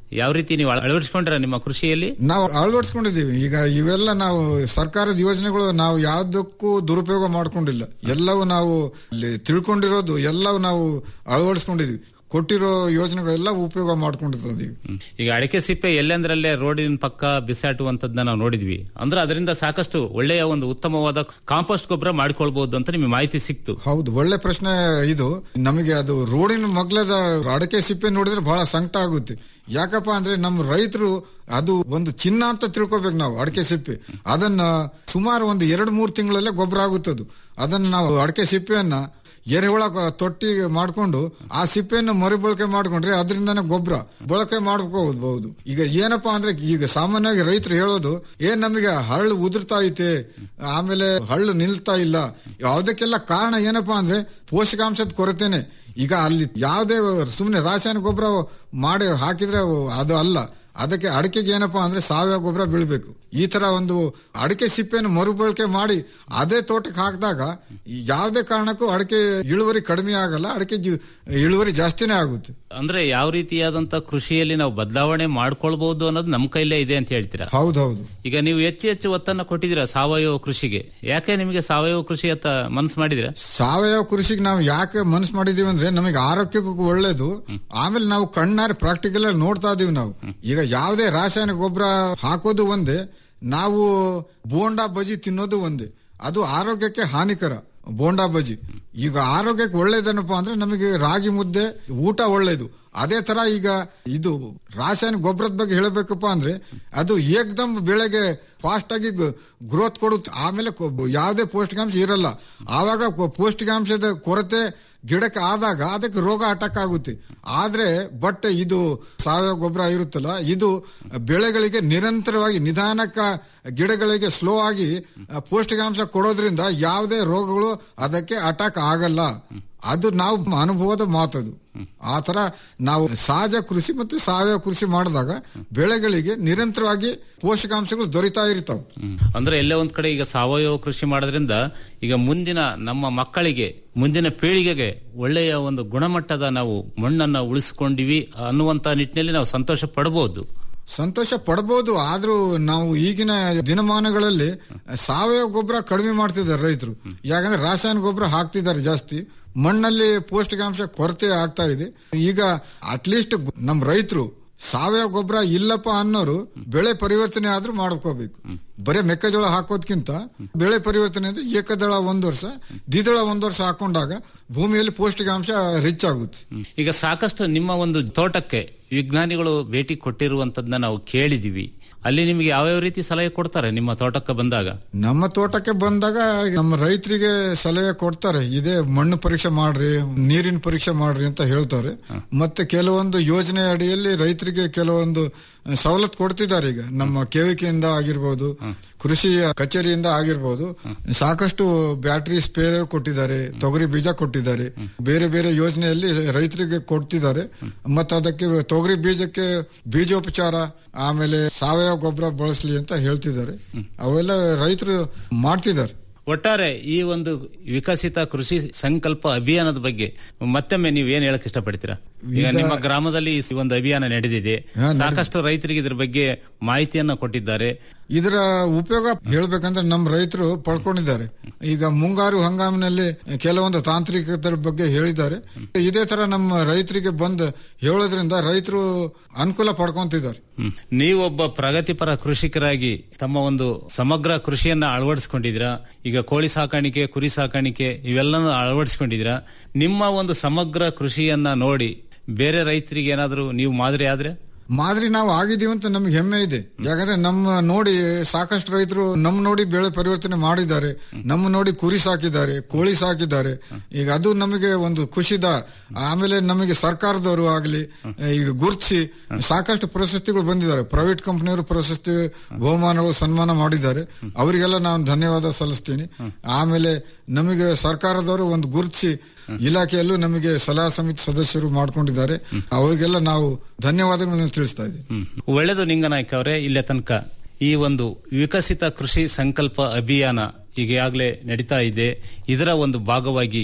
ಯಾವ ರೀತಿ ನೀವು ಅಳವಡಿಸ್ಕೊಂಡ್ರ ನಿಮ್ಮ ಕೃಷಿಯಲ್ಲಿ ನಾವು ಅಳವಡಿಸ್ಕೊಂಡಿದ್ದೀವಿ ಈಗ ಇವೆಲ್ಲ ನಾವು ಸರ್ಕಾರದ ಯೋಜನೆಗಳು ನಾವು ಯಾವ್ದಕ್ಕೂ ದುರುಪಯೋಗ ಮಾಡ್ಕೊಂಡಿಲ್ಲ ಎಲ್ಲವೂ ನಾವು ಅಲ್ಲಿ ತಿಳ್ಕೊಂಡಿರೋದು ಎಲ್ಲವೂ ನಾವು ಅಳವಡಿಸ್ಕೊಂಡಿದೀವಿ ಕೊಟ್ಟಿರೋ ಯೋಜನೆಗಳೆಲ್ಲ ಉಪಯೋಗ ಮಾಡ್ಕೊಂಡಿದ್ದೀವಿ ಈಗ ಅಡಿಕೆ ಸಿಪ್ಪೆ ಎಲ್ಲೆಂದ್ರಲ್ಲೇ ರೋಡಿನ ಪಕ್ಕ ಬಿಸಾಟುವಂತದ್ನ ನಾವು ನೋಡಿದ್ವಿ ಅಂದ್ರೆ ಅದರಿಂದ ಸಾಕಷ್ಟು ಒಳ್ಳೆಯ ಒಂದು ಉತ್ತಮವಾದ ಕಾಂಪೋಸ್ಟ್ ಗೊಬ್ಬರ ಮಾಡ್ಕೊಳ್ಬಹುದು ಅಂತ ನಿಮಗೆ ಮಾಹಿತಿ ಸಿಕ್ತು ಹೌದು ಒಳ್ಳೆ ಪ್ರಶ್ನೆ ಇದು ನಮಗೆ ಅದು ರೋಡಿನ ಮಗ್ಲದ ಅಡಕೆ ಸಿಪ್ಪೆ ನೋಡಿದ್ರೆ ಬಹಳ ಸಂಕಟ ಆಗುತ್ತೆ ಯಾಕಪ್ಪ ಅಂದ್ರೆ ನಮ್ಮ ರೈತರು ಅದು ಒಂದು ಚಿನ್ನ ಅಂತ ತಿಳ್ಕೊಬೇಕು ನಾವು ಅಡಕೆ ಸಿಪ್ಪೆ ಅದನ್ನ ಸುಮಾರು ಒಂದು ಎರಡು ಮೂರು ತಿಂಗಳಲ್ಲೇ ಗೊಬ್ಬರ ಆಗುತ್ತದು ಅದನ್ನ ನಾವು ಅಡಕೆ ಸಿಪ್ಪೆಯನ್ನ ಎರೆಹುಳ ತೊಟ್ಟಿ ಮಾಡ್ಕೊಂಡು ಆ ಸಿಪ್ಪೆಯನ್ನು ಮರುಬಳಕೆ ಮಾಡ್ಕೊಂಡ್ರೆ ಅದರಿಂದಾನೆ ಗೊಬ್ಬರ ಬಳಕೆ ಮಾಡ್ಕೋಬಹುದು ಈಗ ಏನಪ್ಪಾ ಅಂದ್ರೆ ಈಗ ಸಾಮಾನ್ಯವಾಗಿ ರೈತರು ಹೇಳೋದು ಏನ್ ನಮಗೆ ಹಳ್ಳು ಉದುರ್ತಾ ಐತೆ ಆಮೇಲೆ ಹಳ್ಳು ನಿಲ್ತಾ ಇಲ್ಲ ಯಾವುದಕ್ಕೆಲ್ಲ ಕಾರಣ ಏನಪ್ಪಾ ಅಂದ್ರೆ ಪೋಷಕಾಂಶದ ಕೊರತೆನೆ ಈಗ ಅಲ್ಲಿ ಯಾವುದೇ ಸುಮ್ಮನೆ ರಾಸಾಯನಿಕ ಗೊಬ್ಬರ ಮಾಡಿ ಹಾಕಿದ್ರೆ ಅದು ಅಲ್ಲ ಅದಕ್ಕೆ ಅಡಿಕೆಗೆ ಏನಪ್ಪಾ ಅಂದ್ರೆ ಸಾವಯವ ಗೊಬ್ಬರ ಬೀಳ್ಬೇಕು ಈ ತರ ಒಂದು ಅಡಿಕೆ ಸಿಪ್ಪೆಯನ್ನು ಮರುಬಳಕೆ ಮಾಡಿ ಅದೇ ತೋಟಕ್ಕೆ ಹಾಕಿದಾಗ ಯಾವುದೇ ಕಾರಣಕ್ಕೂ ಅಡಿಕೆ ಇಳುವರಿ ಕಡಿಮೆ ಆಗಲ್ಲ ಅಡಿಕೆ ಜಿ- ಇಳುವರಿ ಜಾಸ್ತಿನೇ ಆಗುತ್ತೆ ಅಂದ್ರೆ ಯಾವ ರೀತಿಯಾದಂತ ಕೃಷಿಯಲ್ಲಿ ನಾವು ಬದಲಾವಣೆ ಮಾಡ್ಕೊಳ್ಬಹುದು ಅನ್ನೋದು ನಮ್ಮ ಕೈಲೇ ಇದೆ ಅಂತ ಹೇಳ್ತೀರಾ ಹೌದೌದು ಈಗ ನೀವು ಹೆಚ್ಚು ಹೆಚ್ಚು ಒತ್ತನ್ನ ಕೊಟ್ಟಿದ್ದೀರಾ ಸಾವಯವ ಕೃಷಿಗೆ ಯಾಕೆ ನಿಮಗೆ ಸಾವಯವ ಕೃಷಿ ಅತ್ತ ಮನಸ್ಸು ಮಾಡಿದಿರಾ ಸಾವಯವ ಕೃಷಿಗೆ ನಾವು ಯಾಕೆ ಮನಸ್ಸು ಮಾಡಿದೀವಿ ಅಂದ್ರೆ ನಮಗೆ ಆರೋಗ್ಯಕ್ಕೂ ಒಳ್ಳೇದು ಆಮೇಲೆ ನಾವು ಕಣ್ಣಾರೆ ಪ್ರಾಕ್ಟಿಕಲ್ ಆಗಿ ನೋಡ್ತಾ ಇದೀವಿ ನಾವು ಈಗ ಯಾವುದೇ ರಾಸಾಯನಿಕ ಗೊಬ್ಬರ ಹಾಕೋದು ಒಂದೇ ನಾವು ಬೋಂಡಾ ಬಜಿ ತಿನ್ನೋದು ಒಂದೇ ಅದು ಆರೋಗ್ಯಕ್ಕೆ ಹಾನಿಕರ ಬೋಂಡಾ ಬಜಿ ಈಗ ಆರೋಗ್ಯಕ್ಕೆ ಒಳ್ಳೇದೇನಪ್ಪ ಅಂದ್ರೆ ನಮಗೆ ರಾಗಿ ಮುದ್ದೆ ಊಟ ಒಳ್ಳೇದು ಅದೇ ತರ ಈಗ ಇದು ರಾಸಾಯನಿಕ ಗೊಬ್ಬರದ ಬಗ್ಗೆ ಹೇಳಬೇಕಪ್ಪ ಅಂದ್ರೆ ಅದು ಏಕ್ದಮ್ ಬೆಳೆಗೆ ಫಾಸ್ಟ್ ಆಗಿ ಗ್ರೋತ್ ಕೊಡುತ್ತೆ ಆಮೇಲೆ ಕೊ- ಯಾವುದೇ ಪೌಷ್ಟಿಕಾಂಶ ಇರಲ್ಲ ಆವಾಗ ಕೊ- ಪೌಷ್ಟಿಕಾಂಶದ ಕೊರತೆ ಗಿಡಕ್ಕೆ ಆದಾಗ ಅದಕ್ಕೆ ರೋಗ ಅಟ್ಯಾಕ್ ಆಗುತ್ತೆ ಆದ್ರೆ ಬಟ್ ಇದು ಸಾವಯವ ಗೊಬ್ಬರ ಇರುತ್ತಲ್ಲ ಇದು ಬೆಳೆಗಳಿಗೆ ನಿರಂತರವಾಗಿ ನಿಧಾನಕ್ಕ ಗಿಡಗಳಿಗೆ ಸ್ಲೋ ಆಗಿ ಆ, ಪೌಷ್ಟಿಕಾಂಶ ಕೊಡೋದ್ರಿಂದ ಯಾವುದೇ ರೋಗಗಳು ಅದಕ್ಕೆ ಅಟ್ಯಾಕ್ ಆಗಲ್ಲ ಅದು ನಾವು ಅನುಭವದ ಮಾತದು ಆ ತರ ನಾವು ಸಹಜ ಕೃಷಿ ಮತ್ತು ಸಾವಯವ ಕೃಷಿ ಮಾಡಿದಾಗ ಬೆಳೆಗಳಿಗೆ ನಿರಂತರವಾಗಿ ಪೋಷಕಾಂಶಗಳು ದೊರೀತಾ ಇರ್ತಾವೆ ಅಂದ್ರೆ ಎಲ್ಲೇ ಒಂದ್ ಕಡೆ ಈಗ ಸಾವಯವ ಕೃಷಿ ಮಾಡೋದ್ರಿಂದ ಈಗ ಮುಂದಿನ ನಮ್ಮ ಮಕ್ಕಳಿಗೆ ಮುಂದಿನ ಪೀಳಿಗೆಗೆ ಒಳ್ಳೆಯ ಒಂದು ಗುಣಮಟ್ಟದ ನಾವು ಮಣ್ಣನ್ನ ಉಳಿಸ್ಕೊಂಡಿವಿ ಅನ್ನುವಂತ ನಿಟ್ಟಿನಲ್ಲಿ ನಾವು ಸಂತೋಷ ಪಡಬಹುದು ಸಂತೋಷ ಪಡಬಹುದು ಆದ್ರೂ ನಾವು ಈಗಿನ ದಿನಮಾನಗಳಲ್ಲಿ ಸಾವಯವ ಗೊಬ್ಬರ ಕಡಿಮೆ ಮಾಡ್ತಿದ್ದಾರೆ ರೈತರು ಯಾಕಂದ್ರೆ ರಾಸಾಯನಿಕ ಗೊಬ್ಬರ ಹಾಕ್ತಿದ್ದಾರೆ ಜಾಸ್ತಿ ಮಣ್ಣಲ್ಲಿ ಪೌಷ್ಟಿಕಾಂಶ ಕೊರತೆ ಆಗ್ತಾ ಇದೆ ಈಗ ಅಟ್ಲೀಸ್ಟ್ ನಮ್ಮ ರೈತರು ಸಾವಯವ ಗೊಬ್ಬರ ಇಲ್ಲಪ್ಪ ಅನ್ನೋರು ಬೆಳೆ ಪರಿವರ್ತನೆ ಆದ್ರೂ ಮಾಡ್ಕೋಬೇಕು ಬರೀ ಮೆಕ್ಕೆಜೋಳ ಹಾಕೋದ್ಕಿಂತ ಬೆಳೆ ಪರಿವರ್ತನೆ ಅಂದ್ರೆ ಏಕದಳ ಒಂದ್ ವರ್ಷ ದ್ವಿದಳ ಒಂದ್ ವರ್ಷ ಹಾಕೊಂಡಾಗ ಭೂಮಿಯಲ್ಲಿ ಪೌಷ್ಟಿಕಾಂಶ ರಿಚ್ ಆಗುತ್ತೆ ಈಗ ಸಾಕಷ್ಟು ನಿಮ್ಮ ಒಂದು ತೋಟಕ್ಕೆ ವಿಜ್ಞಾನಿಗಳು ಭೇಟಿ ಕೊಟ್ಟಿರುವಂತದ್ನ ನಾವು ಕೇಳಿದೀವಿ ಅಲ್ಲಿ ನಿಮಗೆ ಯಾವ್ಯಾವ ರೀತಿ ಸಲಹೆ ಕೊಡ್ತಾರೆ ನಿಮ್ಮ ತೋಟಕ್ಕೆ ಬಂದಾಗ ನಮ್ಮ ತೋಟಕ್ಕೆ ಬಂದಾಗ ನಮ್ಮ ರೈತರಿಗೆ ಸಲಹೆ ಕೊಡ್ತಾರೆ ಇದೇ ಮಣ್ಣು ಪರೀಕ್ಷೆ ಮಾಡ್ರಿ ನೀರಿನ ಪರೀಕ್ಷೆ ಮಾಡ್ರಿ ಅಂತ ಹೇಳ್ತಾರೆ ಮತ್ತೆ ಕೆಲವೊಂದು ಯೋಜನೆ ಅಡಿಯಲ್ಲಿ ರೈತರಿಗೆ ಕೆಲವೊಂದು ಸವಲತ್ತು ಕೊಡ್ತಿದ್ದಾರೆ ಈಗ ನಮ್ಮ ಕೇವಿಕೆಯಿಂದ ಆಗಿರ್ಬೋದು ಕೃಷಿ ಕಚೇರಿಯಿಂದ ಆಗಿರ್ಬೋದು ಸಾಕಷ್ಟು ಬ್ಯಾಟರಿ ಸ್ಪೇರ್ ಕೊಟ್ಟಿದ್ದಾರೆ ತೊಗರಿ ಬೀಜ ಕೊಟ್ಟಿದ್ದಾರೆ ಬೇರೆ ಬೇರೆ ಯೋಜನೆಯಲ್ಲಿ ರೈತರಿಗೆ ಕೊಡ್ತಿದ್ದಾರೆ ಮತ್ತೆ ಅದಕ್ಕೆ ತೊಗರಿ ಬೀಜಕ್ಕೆ ಬೀಜೋಪಚಾರ ಆಮೇಲೆ ಸಾವಯವ ಗೊಬ್ಬರ ಬಳಸಲಿ ಅಂತ ಹೇಳ್ತಿದ್ದಾರೆ ಅವೆಲ್ಲ ರೈತರು ಮಾಡ್ತಿದ್ದಾರೆ ಒಟ್ಟಾರೆ ಈ ಒಂದು ವಿಕಸಿತ ಕೃಷಿ ಸಂಕಲ್ಪ ಅಭಿಯಾನದ ಬಗ್ಗೆ ಮತ್ತೊಮ್ಮೆ ನೀವು ಏನ್ ಹೇಳಕ್ ಇಷ್ಟಪಡ್ತೀರಾ ಈಗ ಈಗ- ನಿಮ್ಮ ಗ್ರಾಮದಲ್ಲಿ ಈ ಒಂದು ಅಭಿಯಾನ ನಡೆದಿದೆ ಹಾ, ನಡೆದಿದೆ. ಸಾಕಷ್ಟು ರೈತರಿಗೆ ಇದ್ರ ಬಗ್ಗೆ ಮಾಹಿತಿಯನ್ನ ಕೊಟ್ಟಿದ್ದಾರೆ ಇದರ ಉಪಯೋಗ ಹೇಳ್ಬೇಕಂದ್ರೆ ನಮ್ಮ ರೈತರು ಪಡ್ಕೊಂಡಿದ್ದಾರೆ ಈಗ ಮುಂಗಾರು ಹಂಗಾಮಿನಲ್ಲಿ ಕೆಲವೊಂದು ತಾಂತ್ರಿಕತೆ ಬಗ್ಗೆ ಹೇಳಿದ್ದಾರೆ ಇದೇ ತರ ನಮ್ಮ ರೈತರಿಗೆ ಬಂದು ಹೇಳೋದ್ರಿಂದ ರೈತರು ಅನುಕೂಲ ಪಡ್ಕೊಂತಿದ್ದಾರೆ ಹ್ಮ್. ನೀವೊಬ್ಬ ಪ್ರಗತಿಪರ ಕೃಷಿಕರಾಗಿ ತಮ್ಮ ಒಂದು ಸಮಗ್ರ ಕೃಷಿಯನ್ನ ಅಳವಡಿಸ್ಕೊಂಡಿದ್ದೀರಾ ಈಗ ಕೋಳಿ ಸಾಕಾಣಿಕೆ ಕುರಿ ಸಾಕಾಣಿಕೆ ಇವೆಲ್ಲನೂ ಅಳವಡಿಸ್ಕೊಂಡಿದ್ದೀರಾ ನಿಮ್ಮ ಒಂದು ಸಮಗ್ರ ಕೃಷಿಯನ್ನ ನೋಡಿ ಬೇರೆ ರೈತರಿಗೆ ಏನಾದರೂ ನೀವು ಮಾದರಿ ಆದ್ರೆ ಮಾದರಿ ನಾವು ಆಗಿದ್ದೀವಿ ಅಂತ ನಮ್ಗೆ ಹೆಮ್ಮೆ ಇದೆ ಯಾಕಂದ್ರೆ ನಮ್ಮ ನೋಡಿ ಸಾಕಷ್ಟು ರೈತರು ನಮ್ಮ ನೋಡಿ ಬೆಳೆ ಪರಿವರ್ತನೆ ಮಾಡಿದ್ದಾರೆ ನಮ್ಮ ನೋಡಿ ಕುರಿ ಸಾಕಿದ್ದಾರೆ ಕೋಳಿ ಸಾಕಿದ್ದಾರೆ ಈಗ ಅದು ನಮಗೆ ಒಂದು ಖುಷಿದ ಆಮೇಲೆ ನಮಗೆ ಸರ್ಕಾರದವರು ಆಗಲಿ ಈಗ ಗುರುತಿಸಿ ಸಾಕಷ್ಟು ಪ್ರಶಸ್ತಿಗಳು ಬಂದಿದ್ದಾರೆ ಪ್ರೈವೇಟ್ ಕಂಪನಿಯವರು ಪ್ರಶಸ್ತಿ ಬಹುಮಾನಗಳು ಸನ್ಮಾನ ಮಾಡಿದ್ದಾರೆ ಅವರಿಗೆಲ್ಲ ನಾನು ಧನ್ಯವಾದ ಸಲ್ಲಿಸ್ತೀನಿ ಆಮೇಲೆ ನಮಗೆ ಸರ್ಕಾರದವರು ಒಂದು ಗುರುತಿಸಿ ಇಲಾಖೆಯಲ್ಲೂ ನಮಗೆ ಸಲಹಾ ಸಮಿತಿ ಸದಸ್ಯರು ಮಾಡ್ಕೊಂಡಿದ್ದಾರೆ ಅವರಿಗೆಲ್ಲ ನಾವು ಧನ್ಯವಾದಗಳನ್ನು ತಿಳಿಸ್ತಾ ಇದ್ದೀವಿ ಹ್ಮ್. ಒಳ್ಳೆಯದು ನಿಂಗನಾಯ್ಕ ಅವರೇ ಇಲ್ಲೇ ತನಕ ಈ ಒಂದು ವಿಕಸಿತ ಕೃಷಿ ಸಂಕಲ್ಪ ಅಭಿಯಾನ ಈಗಾಗಲೇ ನಡೀತಾ ಇದೆ ಇದರ ಒಂದು ಭಾಗವಾಗಿ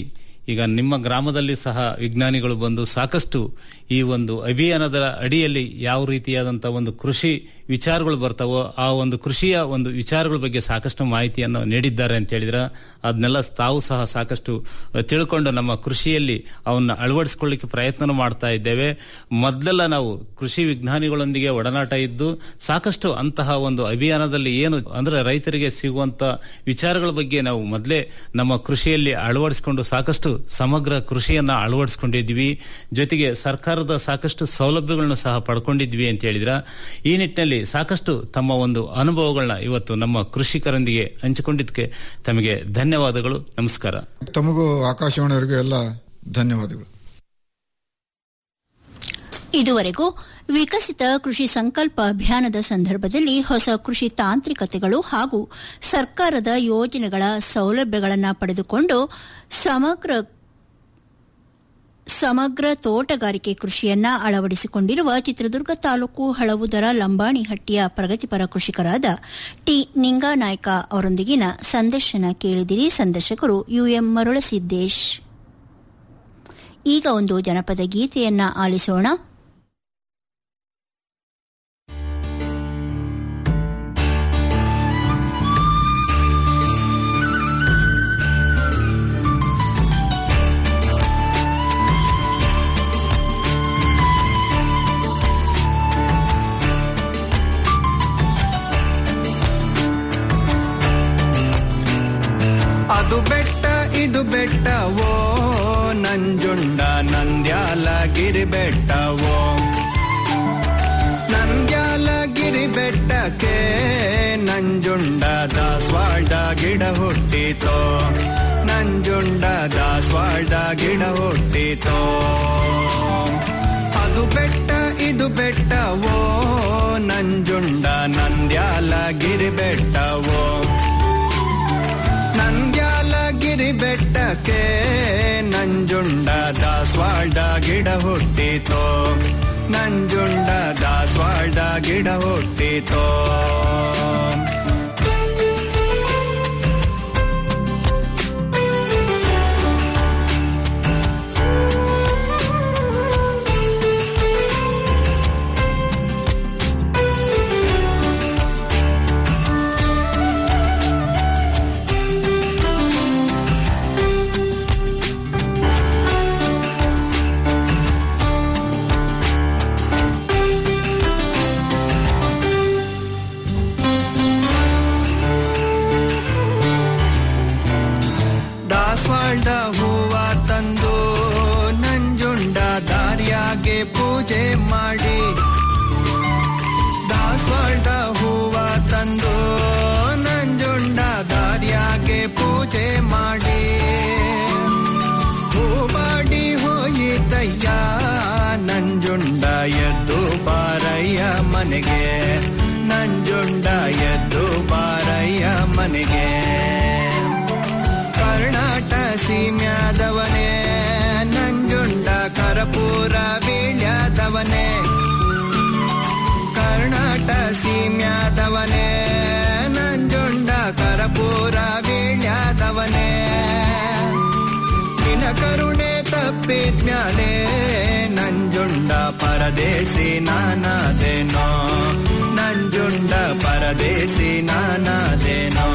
ಈಗ ನಿಮ್ಮ ಗ್ರಾಮದಲ್ಲಿ ಸಹ ವಿಜ್ಞಾನಿಗಳು ಬಂದು ಸಾಕಷ್ಟು ಈ ಒಂದು ಅಭಿಯಾನದ ಅಡಿಯಲ್ಲಿ ಯಾವ ರೀತಿಯಾದಂತಹ ಒಂದು ಕೃಷಿ ವಿಚಾರಗಳು ಬರ್ತಾವೋ ಆ ಒಂದು ಕೃಷಿಯ ಒಂದು ವಿಚಾರಗಳ ಬಗ್ಗೆ ಸಾಕಷ್ಟು ಮಾಹಿತಿಯನ್ನು ನೀಡಿದ್ದಾರೆ ಅಂತ ಹೇಳಿದ್ರೆ ಅದನ್ನೆಲ್ಲ ತಾವು ಸಹ ಸಾಕಷ್ಟು ತಿಳ್ಕೊಂಡು ನಮ್ಮ ಕೃಷಿಯಲ್ಲಿ ಅವನ್ನ ಅಳವಡಿಸಿಕೊಳ್ಳಿಕ್ಕೆ ಪ್ರಯತ್ನ ಮಾಡ್ತಾ ಇದ್ದೇವೆ ಮೊದಲೆಲ್ಲ ನಾವು ಕೃಷಿ ವಿಜ್ಞಾನಿಗಳೊಂದಿಗೆ ಒಡನಾಟ ಇದ್ದು ಸಾಕಷ್ಟು ಅಂತಹ ಒಂದು ಅಭಿಯಾನದಲ್ಲಿ ಏನು ಅಂದ್ರೆ ರೈತರಿಗೆ ಸಿಗುವಂತ ವಿಚಾರಗಳ ಬಗ್ಗೆ ನಾವು ಮೊದಲೇ ನಮ್ಮ ಕೃಷಿಯಲ್ಲಿ ಅಳವಡಿಸಿಕೊಂಡು ಸಾಕಷ್ಟು ಸಮಗ್ರ ಕೃಷಿಯನ್ನ ಅಳವಡಿಸಿಕೊಂಡಿದ್ವಿ ಜೊತೆಗೆ ಸರ್ಕಾರದ ಸಾಕಷ್ಟು ಸೌಲಭ್ಯಗಳನ್ನು ಸಹ ಪಡ್ಕೊಂಡಿದ್ವಿ ಅಂತ ಹೇಳಿದ್ರ ಈ ನಿಟ್ಟಿನಲ್ಲಿ ಸಾಕಷ್ಟು ತಮ್ಮ ಒಂದು ಅನುಭವಗಳನ್ನ ಇವತ್ತು ನಮ್ಮ ಕೃಷಿಕರೊಂದಿಗೆ ಹಂಚಿಕೊಂಡಿದ್ದಕ್ಕೆ ತಮಗೆ ಧನ್ಯವಾದಗಳು ನಮಸ್ಕಾರ ತಮಗೂ ಆಕಾಶವಾಣಿಯವರಿಗೂ ಎಲ್ಲ ಧನ್ಯವಾದಗಳು ಇದುವರೆಗೂ ವಿಕಸಿತ ಕೃಷಿ ಸಂಕಲ್ಪ ಅಭಿಯಾನದ ಸಂದರ್ಭದಲ್ಲಿ ಹೊಸ ಕೃಷಿ ತಾಂತ್ರಿಕತೆಗಳು ಹಾಗೂ ಸರ್ಕಾರದ ಯೋಜನೆಗಳ ಸೌಲಭ್ಯಗಳನ್ನು ಪಡೆದುಕೊಂಡು ಸಮಗ್ರ ಸಮಗ್ರ ತೋಟಗಾರಿಕೆ ಕೃಷಿಯನ್ನ ಅಳವಡಿಸಿಕೊಂಡಿರುವ ಚಿತ್ರದುರ್ಗ ತಾಲೂಕು ಹಳವುದರ ಲಂಬಾಣಿಹಟ್ಟಿಯ ಪ್ರಗತಿಪರ ಕೃಷಿಕರಾದ ಟಿ ನಿಂಗಾನಾಯ್ಕ ಅವರೊಂದಿಗಿನ ಸಂದರ್ಶನ ಕೇಳಿದಿರಿ ಸಂದರ್ಶಕರು ಯುಎಂ ಮರುಳಸಿದ್ದೇಶ್ ಈಗ ಒಂದು ಜನಪದ ಗೀತೆಯನ್ನ ಆಲಿಸೋಣ ಅದು ಬೆಟ್ಟ ಇದು ಬೆಟ್ಟವೋ ನಂಜುಂಡ ನಂದ್ಯಾಲಗಿರಿ ಬೆಟ್ಟವೋ ನಂದ್ಯಾಲಗಿರಿ ಬೆಟ್ಟಕ್ಕೆ ನಂಜುಂಡ ದಾಸವಾಳ ಗಿಡ ಹುಟ್ಟಿತೋ ನಂಜುಂಡ ದಾಸವಾಳ ಗಿಡ ಹುಟ್ಟಿತೋ ಅದು ಬೆಟ್ಟ ಇದು ಬೆಟ್ಟವೋ ನಂಜುಂಡ ನಂದ್ಯಾಲಗಿರಿ ಬೆಟ್ಟವೋ ನಂದ್ಯಾಲಗಿರಿ ಬೆಟ್ಟಕ್ಕೆ ನಂಜುಂಡ ದಾಸವಾಳ ಗಿಡ ಹುಟ್ಟಿತೋ ನಂಜುಂಡ ದಾಸವಾಳ ಗಿಡ ಹುಟ್ಟಿತೋ ದಾಸವಾಳದ ಹೂವ ತಂದು ನಂಜುಂಡ ದಾರಿಯಾಗೆ ಪೂಜೆ ಮಾಡಿ ದಾಸವಾಳದ ಹೂವ ತಂದು ನಂಜುಂಡ ದಾರಿಯಾಗೆ ಪೂಜೆ ಮಾಡಿ ಹೂ ಮಾಡಿ ಹೋಯಿತಯ್ಯ ನಂಜುಂಡ ಎದ್ದು ಬಾರಯ್ಯ ಮನೆಗೆ ನಂಜುಂಡ ಎದ್ದು ಬಾರಯ್ಯ ಮನೆಗೆ ಕರ್ನಾಟ ಸೀಮ್ಯಾದವನೇ ನಂಜುಂಡ ಕರಪೂರ ಬೀಳ್ಯಾದವನೇ ಕರ್ನಾಟ ಸೀಮ್ಯಾದವನೇ ನಂಜುಂಡ ಕರಪೂರ ಬೀಳ್ಯಾದವನೇ ನಿನ ಕರುಣೆ ತಪ್ಪಿದ್ಮ್ಯಾಲೆ ನಂಜುಂಡ ಪರದೇಸಿ ನಾನಾದೇನೋ ನಂಜುಂಡ ಪರದೇಸಿ ನಾನಾದೇನೋ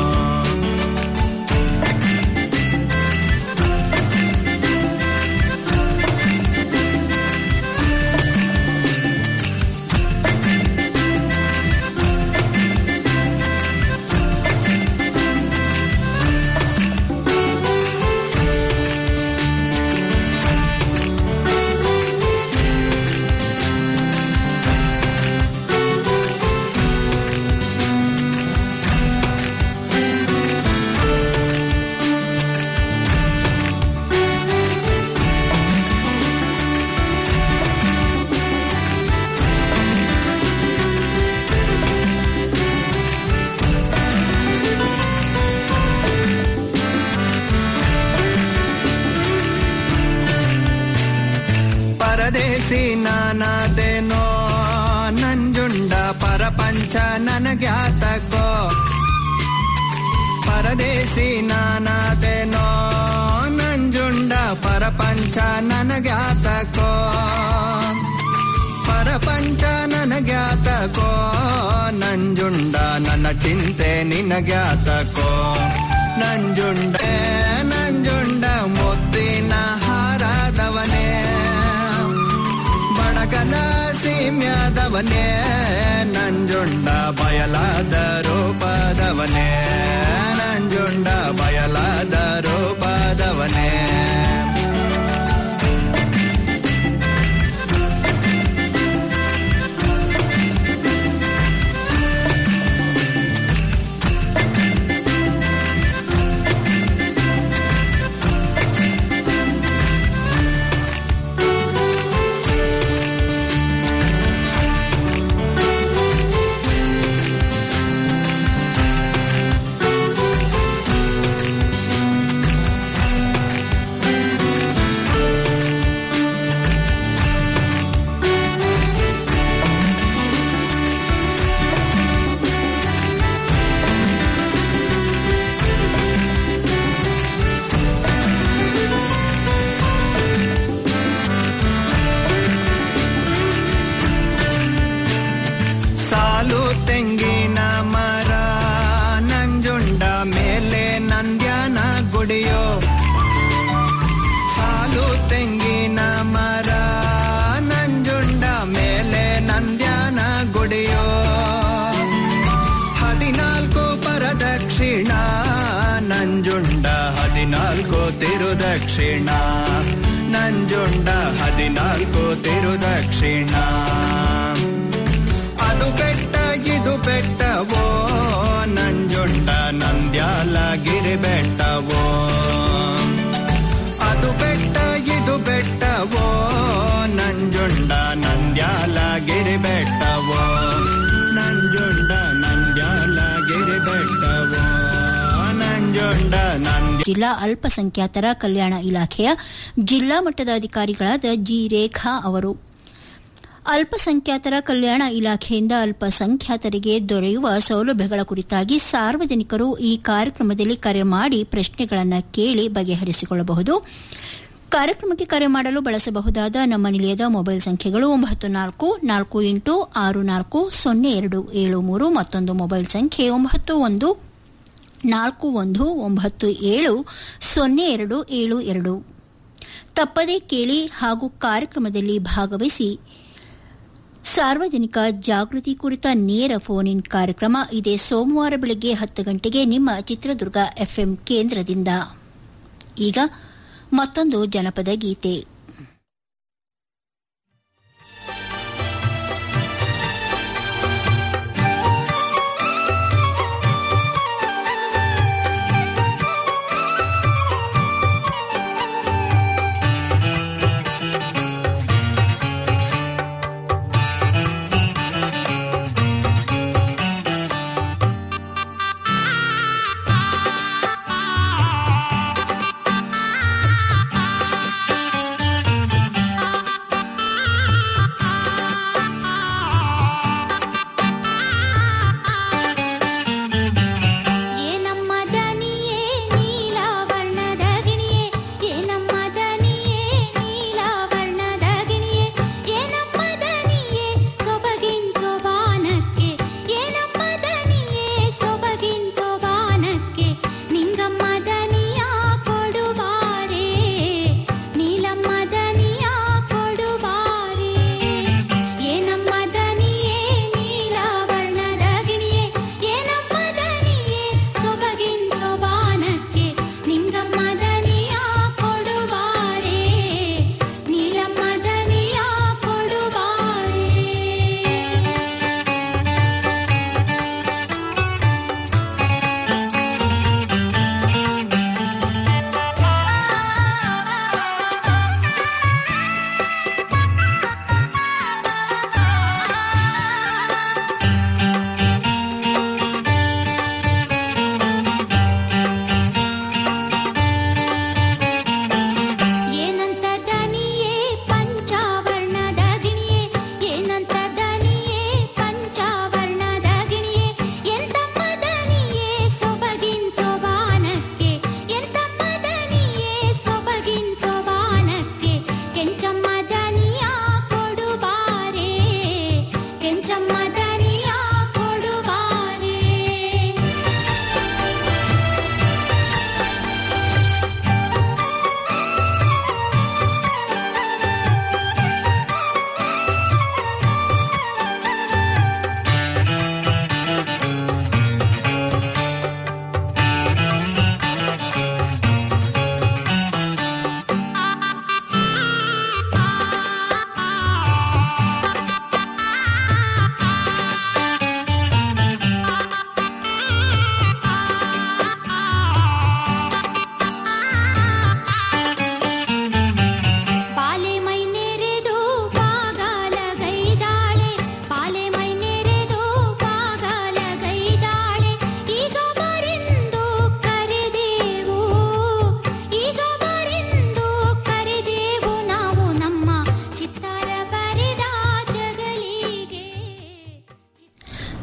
ಪರದೇಸಿ ನಾನಾದೇನೋ ನಂಜುಂಡ ಪರಪಂಚ ನನಗ್ಯಾತಕೋ ಪರದೇಸಿ ನಾನಾದೇನೋ ನಂಜುಂಡ ಪರಪಂಚ ನನಗ್ಯಾತಕೋ ಪರಪಂಚ ನನಗ್ಯಾತಕೋ ನಂಜುಂಡ ನನ್ನ ಚಿಂತೆ ನಿನಗ್ಯಾತಕೋ ನಂಜುಂಡ ನಂಜುಂಡ ಮುದ್ದಿನ ಹಾರಾದವನೇ ಬಡಗಲ ಸೀಮ್ಯದವನೇ ನಂಜುಂಡ ಬಯಲಾದ ರೂಪದವನೇ ನಂಜುಂಡ ಬಯಲಾದ ರೂಪದವನೇ ಸಾಲು ತೆಂಗಿನ ಮರ ನಂಜುಂಡ ಮೇಲೆ ನಂದ್ಯಾನ ಗುಡಿಯೋ ಸಾಲು ತೆಂಗಿನ ಮರ ನಂಜುಂಡ ಮೇಲೆ ನಂದ್ಯಾನ ಗುಡಿಯೋ ಹದಿನಾಲ್ಕು ಪರದಕ್ಷಿಣ ನಂಜುಂಡ ಹದಿನಾಲ್ಕು ತಿರುದಕ್ಷಿಣ ನಂಜುಂಡ ಹದಿನಾಲ್ಕು ತಿರುದಕ್ಷಿಣ ಅದು ಬೆಟ್ಟ ಇದು ಬೆಟ್ಟವೋ ನಂಜುಂಡ ನಂದ್ಯಾಲ ಗಿರಿ ಬೆಟ್ಟವೋ ಅದು ಬೆಟ್ಟ ಇದು ಬೆಟ್ಟವೋ ನಂಜುಂಡ ನಂದ್ಯಾಲ ಗಿರಿ ಬೆಟ್ಟವೋ ನಂಜುಂಡ ನಂದ್ಯಾಲ ಗಿರಿ ಬೆಟ್ಟವೋ ನಂಜುಂಡ ನಂದ್ಯ ಜಿಲ್ಲಾ ಅಲ್ಪಸಂಖ್ಯಾತರ ಕಲ್ಯಾಣ ಇಲಾಖೆಯ ಜಿಲ್ಲಾ ಮಟ್ಟದ ಅಧಿಕಾರಿಗಳಾದ ಜಿ ರೇಖಾ ಅವರು ಅಲ್ಪಸಂಖ್ಯಾತರ ಕಲ್ಯಾಣ ಇಲಾಖೆಯಿಂದ ಅಲ್ಪಸಂಖ್ಯಾತರಿಗೆ ದೊರೆಯುವ ಸೌಲಭ್ಯಗಳ ಕುರಿತಾಗಿ ಸಾರ್ವಜನಿಕರು ಈ ಕಾರ್ಯಕ್ರಮದಲ್ಲಿ ಕರೆ ಮಾಡಿ ಪ್ರಶ್ನೆಗಳನ್ನು ಕೇಳಿ ಬಗೆಹರಿಸಿಕೊಳ್ಳಬಹುದು ಕಾರ್ಯಕ್ರಮಕ್ಕೆ ಕರೆ ಮಾಡಲು ಬಳಸಬಹುದಾದ ನಮ್ಮ ನಿಲಯದ ಮೊಬೈಲ್ ಸಂಖ್ಯೆಗಳು ಒಂಬತ್ತು ನಾಲ್ಕು ನಾಲ್ಕು ಎಂಟು ಆರು ನಾಲ್ಕು ಸೊನ್ನೆ ಎರಡು ಏಳು ಮೂರು ಮತ್ತೊಂದು ಮೊಬೈಲ್ ಸಂಖ್ಯೆ ಒಂಬತ್ತು ಒಂದು ನಾಲ್ಕು ಒಂದು ಒಂಬತ್ತು ಏಳು ಸೊನ್ನೆ ಎರಡು ಏಳು ಎರಡು ತಪ್ಪದೇ ಕೇಳಿ ಹಾಗೂ ಕಾರ್ಯಕ್ರಮದಲ್ಲಿ ಭಾಗವಹಿಸಿ ಸಾರ್ವಜನಿಕ ಜಾಗೃತಿ ಕುರಿತ ನೇರ ಫೋನ್ ಇನ್ ಕಾರ್ಯಕ್ರಮ ಇದೇ ಸೋಮವಾರ ಬೆಳಗ್ಗೆ ಹತ್ತು ಗಂಟೆಗೆ ನಿಮ್ಮ ಚಿತ್ರದುರ್ಗ ಎಫ್ಎಂ ಕೇಂದ್ರದಿಂದ ಈಗ ಮತ್ತೊಂದು ಜನಪದ ಗೀತೆ ಆ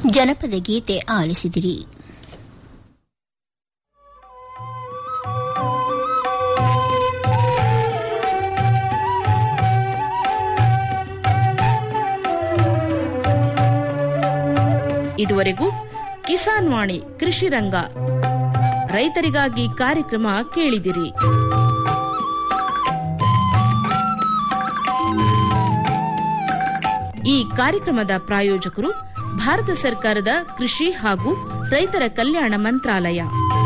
ಜನಪದ ಗೀತೆ ಆಲಿಸಿದಿರಿ ಇದುವರೆಗೂ ಕಿಸಾನ್ ವಾಣಿ ಕೃಷಿ ರಂಗ ರೈತರಿಗಾಗಿ ಕಾರ್ಯಕ್ರಮ ಕೇಳಿದಿರಿ ಈ ಕಾರ್ಯಕ್ರಮದ ಪ್ರಾಯೋಜಕರು ಭಾರತ ಸರ್ಕಾರದ ಕೃಷಿ ಹಾಗೂ ರೈತರ ಕಲ್ಯಾಣ ಮಂತ್ರಾಲಯ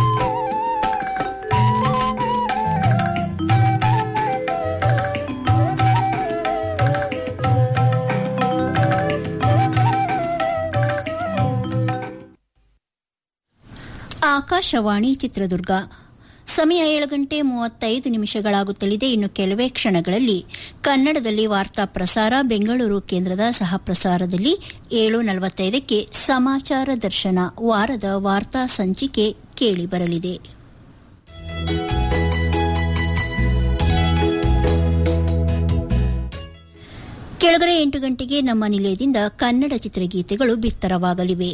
ಆಕಾಶವಾಣಿ ಚಿತ್ರದುರ್ಗ ಸಮಯ ಏಳು ಗಂಟೆ ಮೂವತ್ತೈದು ನಿಮಿಷಗಳಾಗುತ್ತಲಿದೆ ಇನ್ನು ಕೆಲವೇ ಕ್ಷಣಗಳಲ್ಲಿ ಕನ್ನಡದಲ್ಲಿ ವಾರ್ತಾ ಪ್ರಸಾರ ಬೆಂಗಳೂರು ಕೇಂದ್ರದ ಸಹ ಪ್ರಸಾರದಲ್ಲಿ ಏಳು ನಲವತ್ತೈದಕ್ಕೆ ಸಮಾಚಾರ ದರ್ಶನ ವಾರದ ವಾರ್ತಾ ಸಂಚಿಕೆ ಕೇಳಿಬರಲಿದೆ ಕೆಳಗಡೆ ಎಂಟು ಗಂಟೆಗೆ ನಮ್ಮ ನಿಲಯದಿಂದ ಕನ್ನಡ ಚಿತ್ರಗೀತೆಗಳು ಬಿತ್ತರವಾಗಲಿವೆ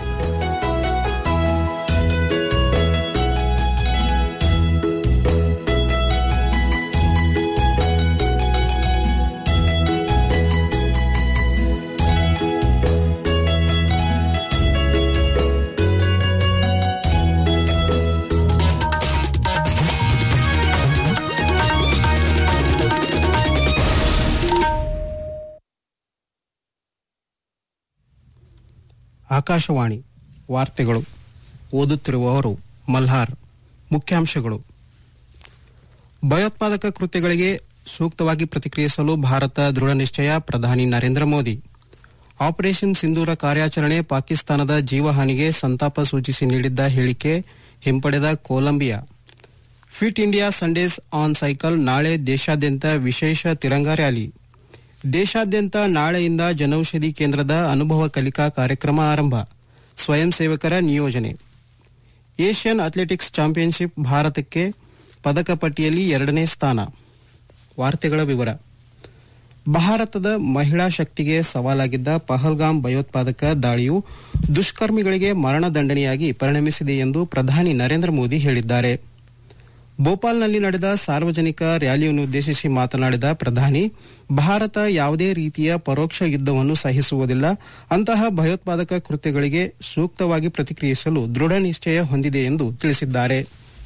ಆಕಾಶವಾಣಿ ವಾರ್ತೆಗಳು ಓದುತ್ತಿರುವವರು ಮಲ್ಹಾರ್ ಮುಖ್ಯಾಂಶಗಳು ಭಯೋತ್ಪಾದಕ ಕೃತ್ಯಗಳಿಗೆ ಸೂಕ್ತವಾಗಿ ಪ್ರತಿಕ್ರಿಯಿಸಲು ಭಾರತ ದೃಢ ನಿಶ್ಚಯ ಪ್ರಧಾನಿ ನರೇಂದ್ರ ಮೋದಿ ಆಪರೇಷನ್ ಸಿಂಧೂರ ಕಾರ್ಯಾಚರಣೆ ಪಾಕಿಸ್ತಾನದ ಜೀವಹಾನಿಗೆ ಸಂತಾಪ ಸೂಚಿಸಿ ನೀಡಿದ್ದ ಹೇಳಿಕೆ ಹಿಂಪಡೆದ Colombia fit India Sundays on cycle ನಾಳೆ ದೇಶಾದ್ಯಂತ ವಿಶೇಷ ತಿರಂಗ ರ್ಯಾಲಿ ದೇಶಾದ್ಯಂತ ನಾಳೆಯಿಂದ ಜನೌಷಧಿ ಕೇಂದ್ರದ ಅನುಭವ ಕಲಿಕಾ ಕಾರ್ಯಕ್ರಮ ಆರಂಭ ಸ್ವಯಂ ಸೇವಕರ ನಿಯೋಜನೆ ಏಷ್ಯನ್ ಅಥ್ಲೆಟಿಕ್ಸ್ ಚಾಂಪಿಯನ್ಶಿಪ್ ಭಾರತಕ್ಕೆ ಪದಕ ಪಟ್ಟಿಯಲ್ಲಿ ಎರಡನೇ ಸ್ಥಾನ ವಾರ್ತೆಗಳ ವಿವರ ಭಾರತದ ಮಹಿಳಾ ಶಕ್ತಿಗೆ ಸವಾಲಾಗಿದ್ದ ಪಹಲ್ಗಾಮ್ ಭಯೋತ್ಪಾದಕ ದಾಳಿಯು ದುಷ್ಕರ್ಮಿಗಳಿಗೆ ಮರಣದಂಡನೆಯಾಗಿ ಪರಿಣಮಿಸಿದೆ ಎಂದು ಪ್ರಧಾನಿ ನರೇಂದ್ರ ಮೋದಿ ಹೇಳಿದ್ದಾರೆ ಭೋಪಾಲ್ನಲ್ಲಿ ನಡೆದ ಸಾರ್ವಜನಿಕ ರ್ಯಾಲಿಯನ್ನುದ್ದೇಶಿಸಿ ಮಾತನಾಡಿದ ಪ್ರಧಾನಿ ಭಾರತ ಯಾವುದೇ ರೀತಿಯ ಪರೋಕ್ಷ ಯುದ್ಧವನ್ನು ಸಹಿಸುವುದಿಲ್ಲ ಅಂತಹ ಭಯೋತ್ಪಾದಕ ಕೃತ್ಯಗಳಿಗೆ ಸೂಕ್ತವಾಗಿ ಪ್ರತಿಕ್ರಿಯಿಸಲು ದೃಢ ನಿಶ್ಚಯ ಹೊಂದಿದೆ ಎಂದು ತಿಳಿಸಿದ್ದಾರೆ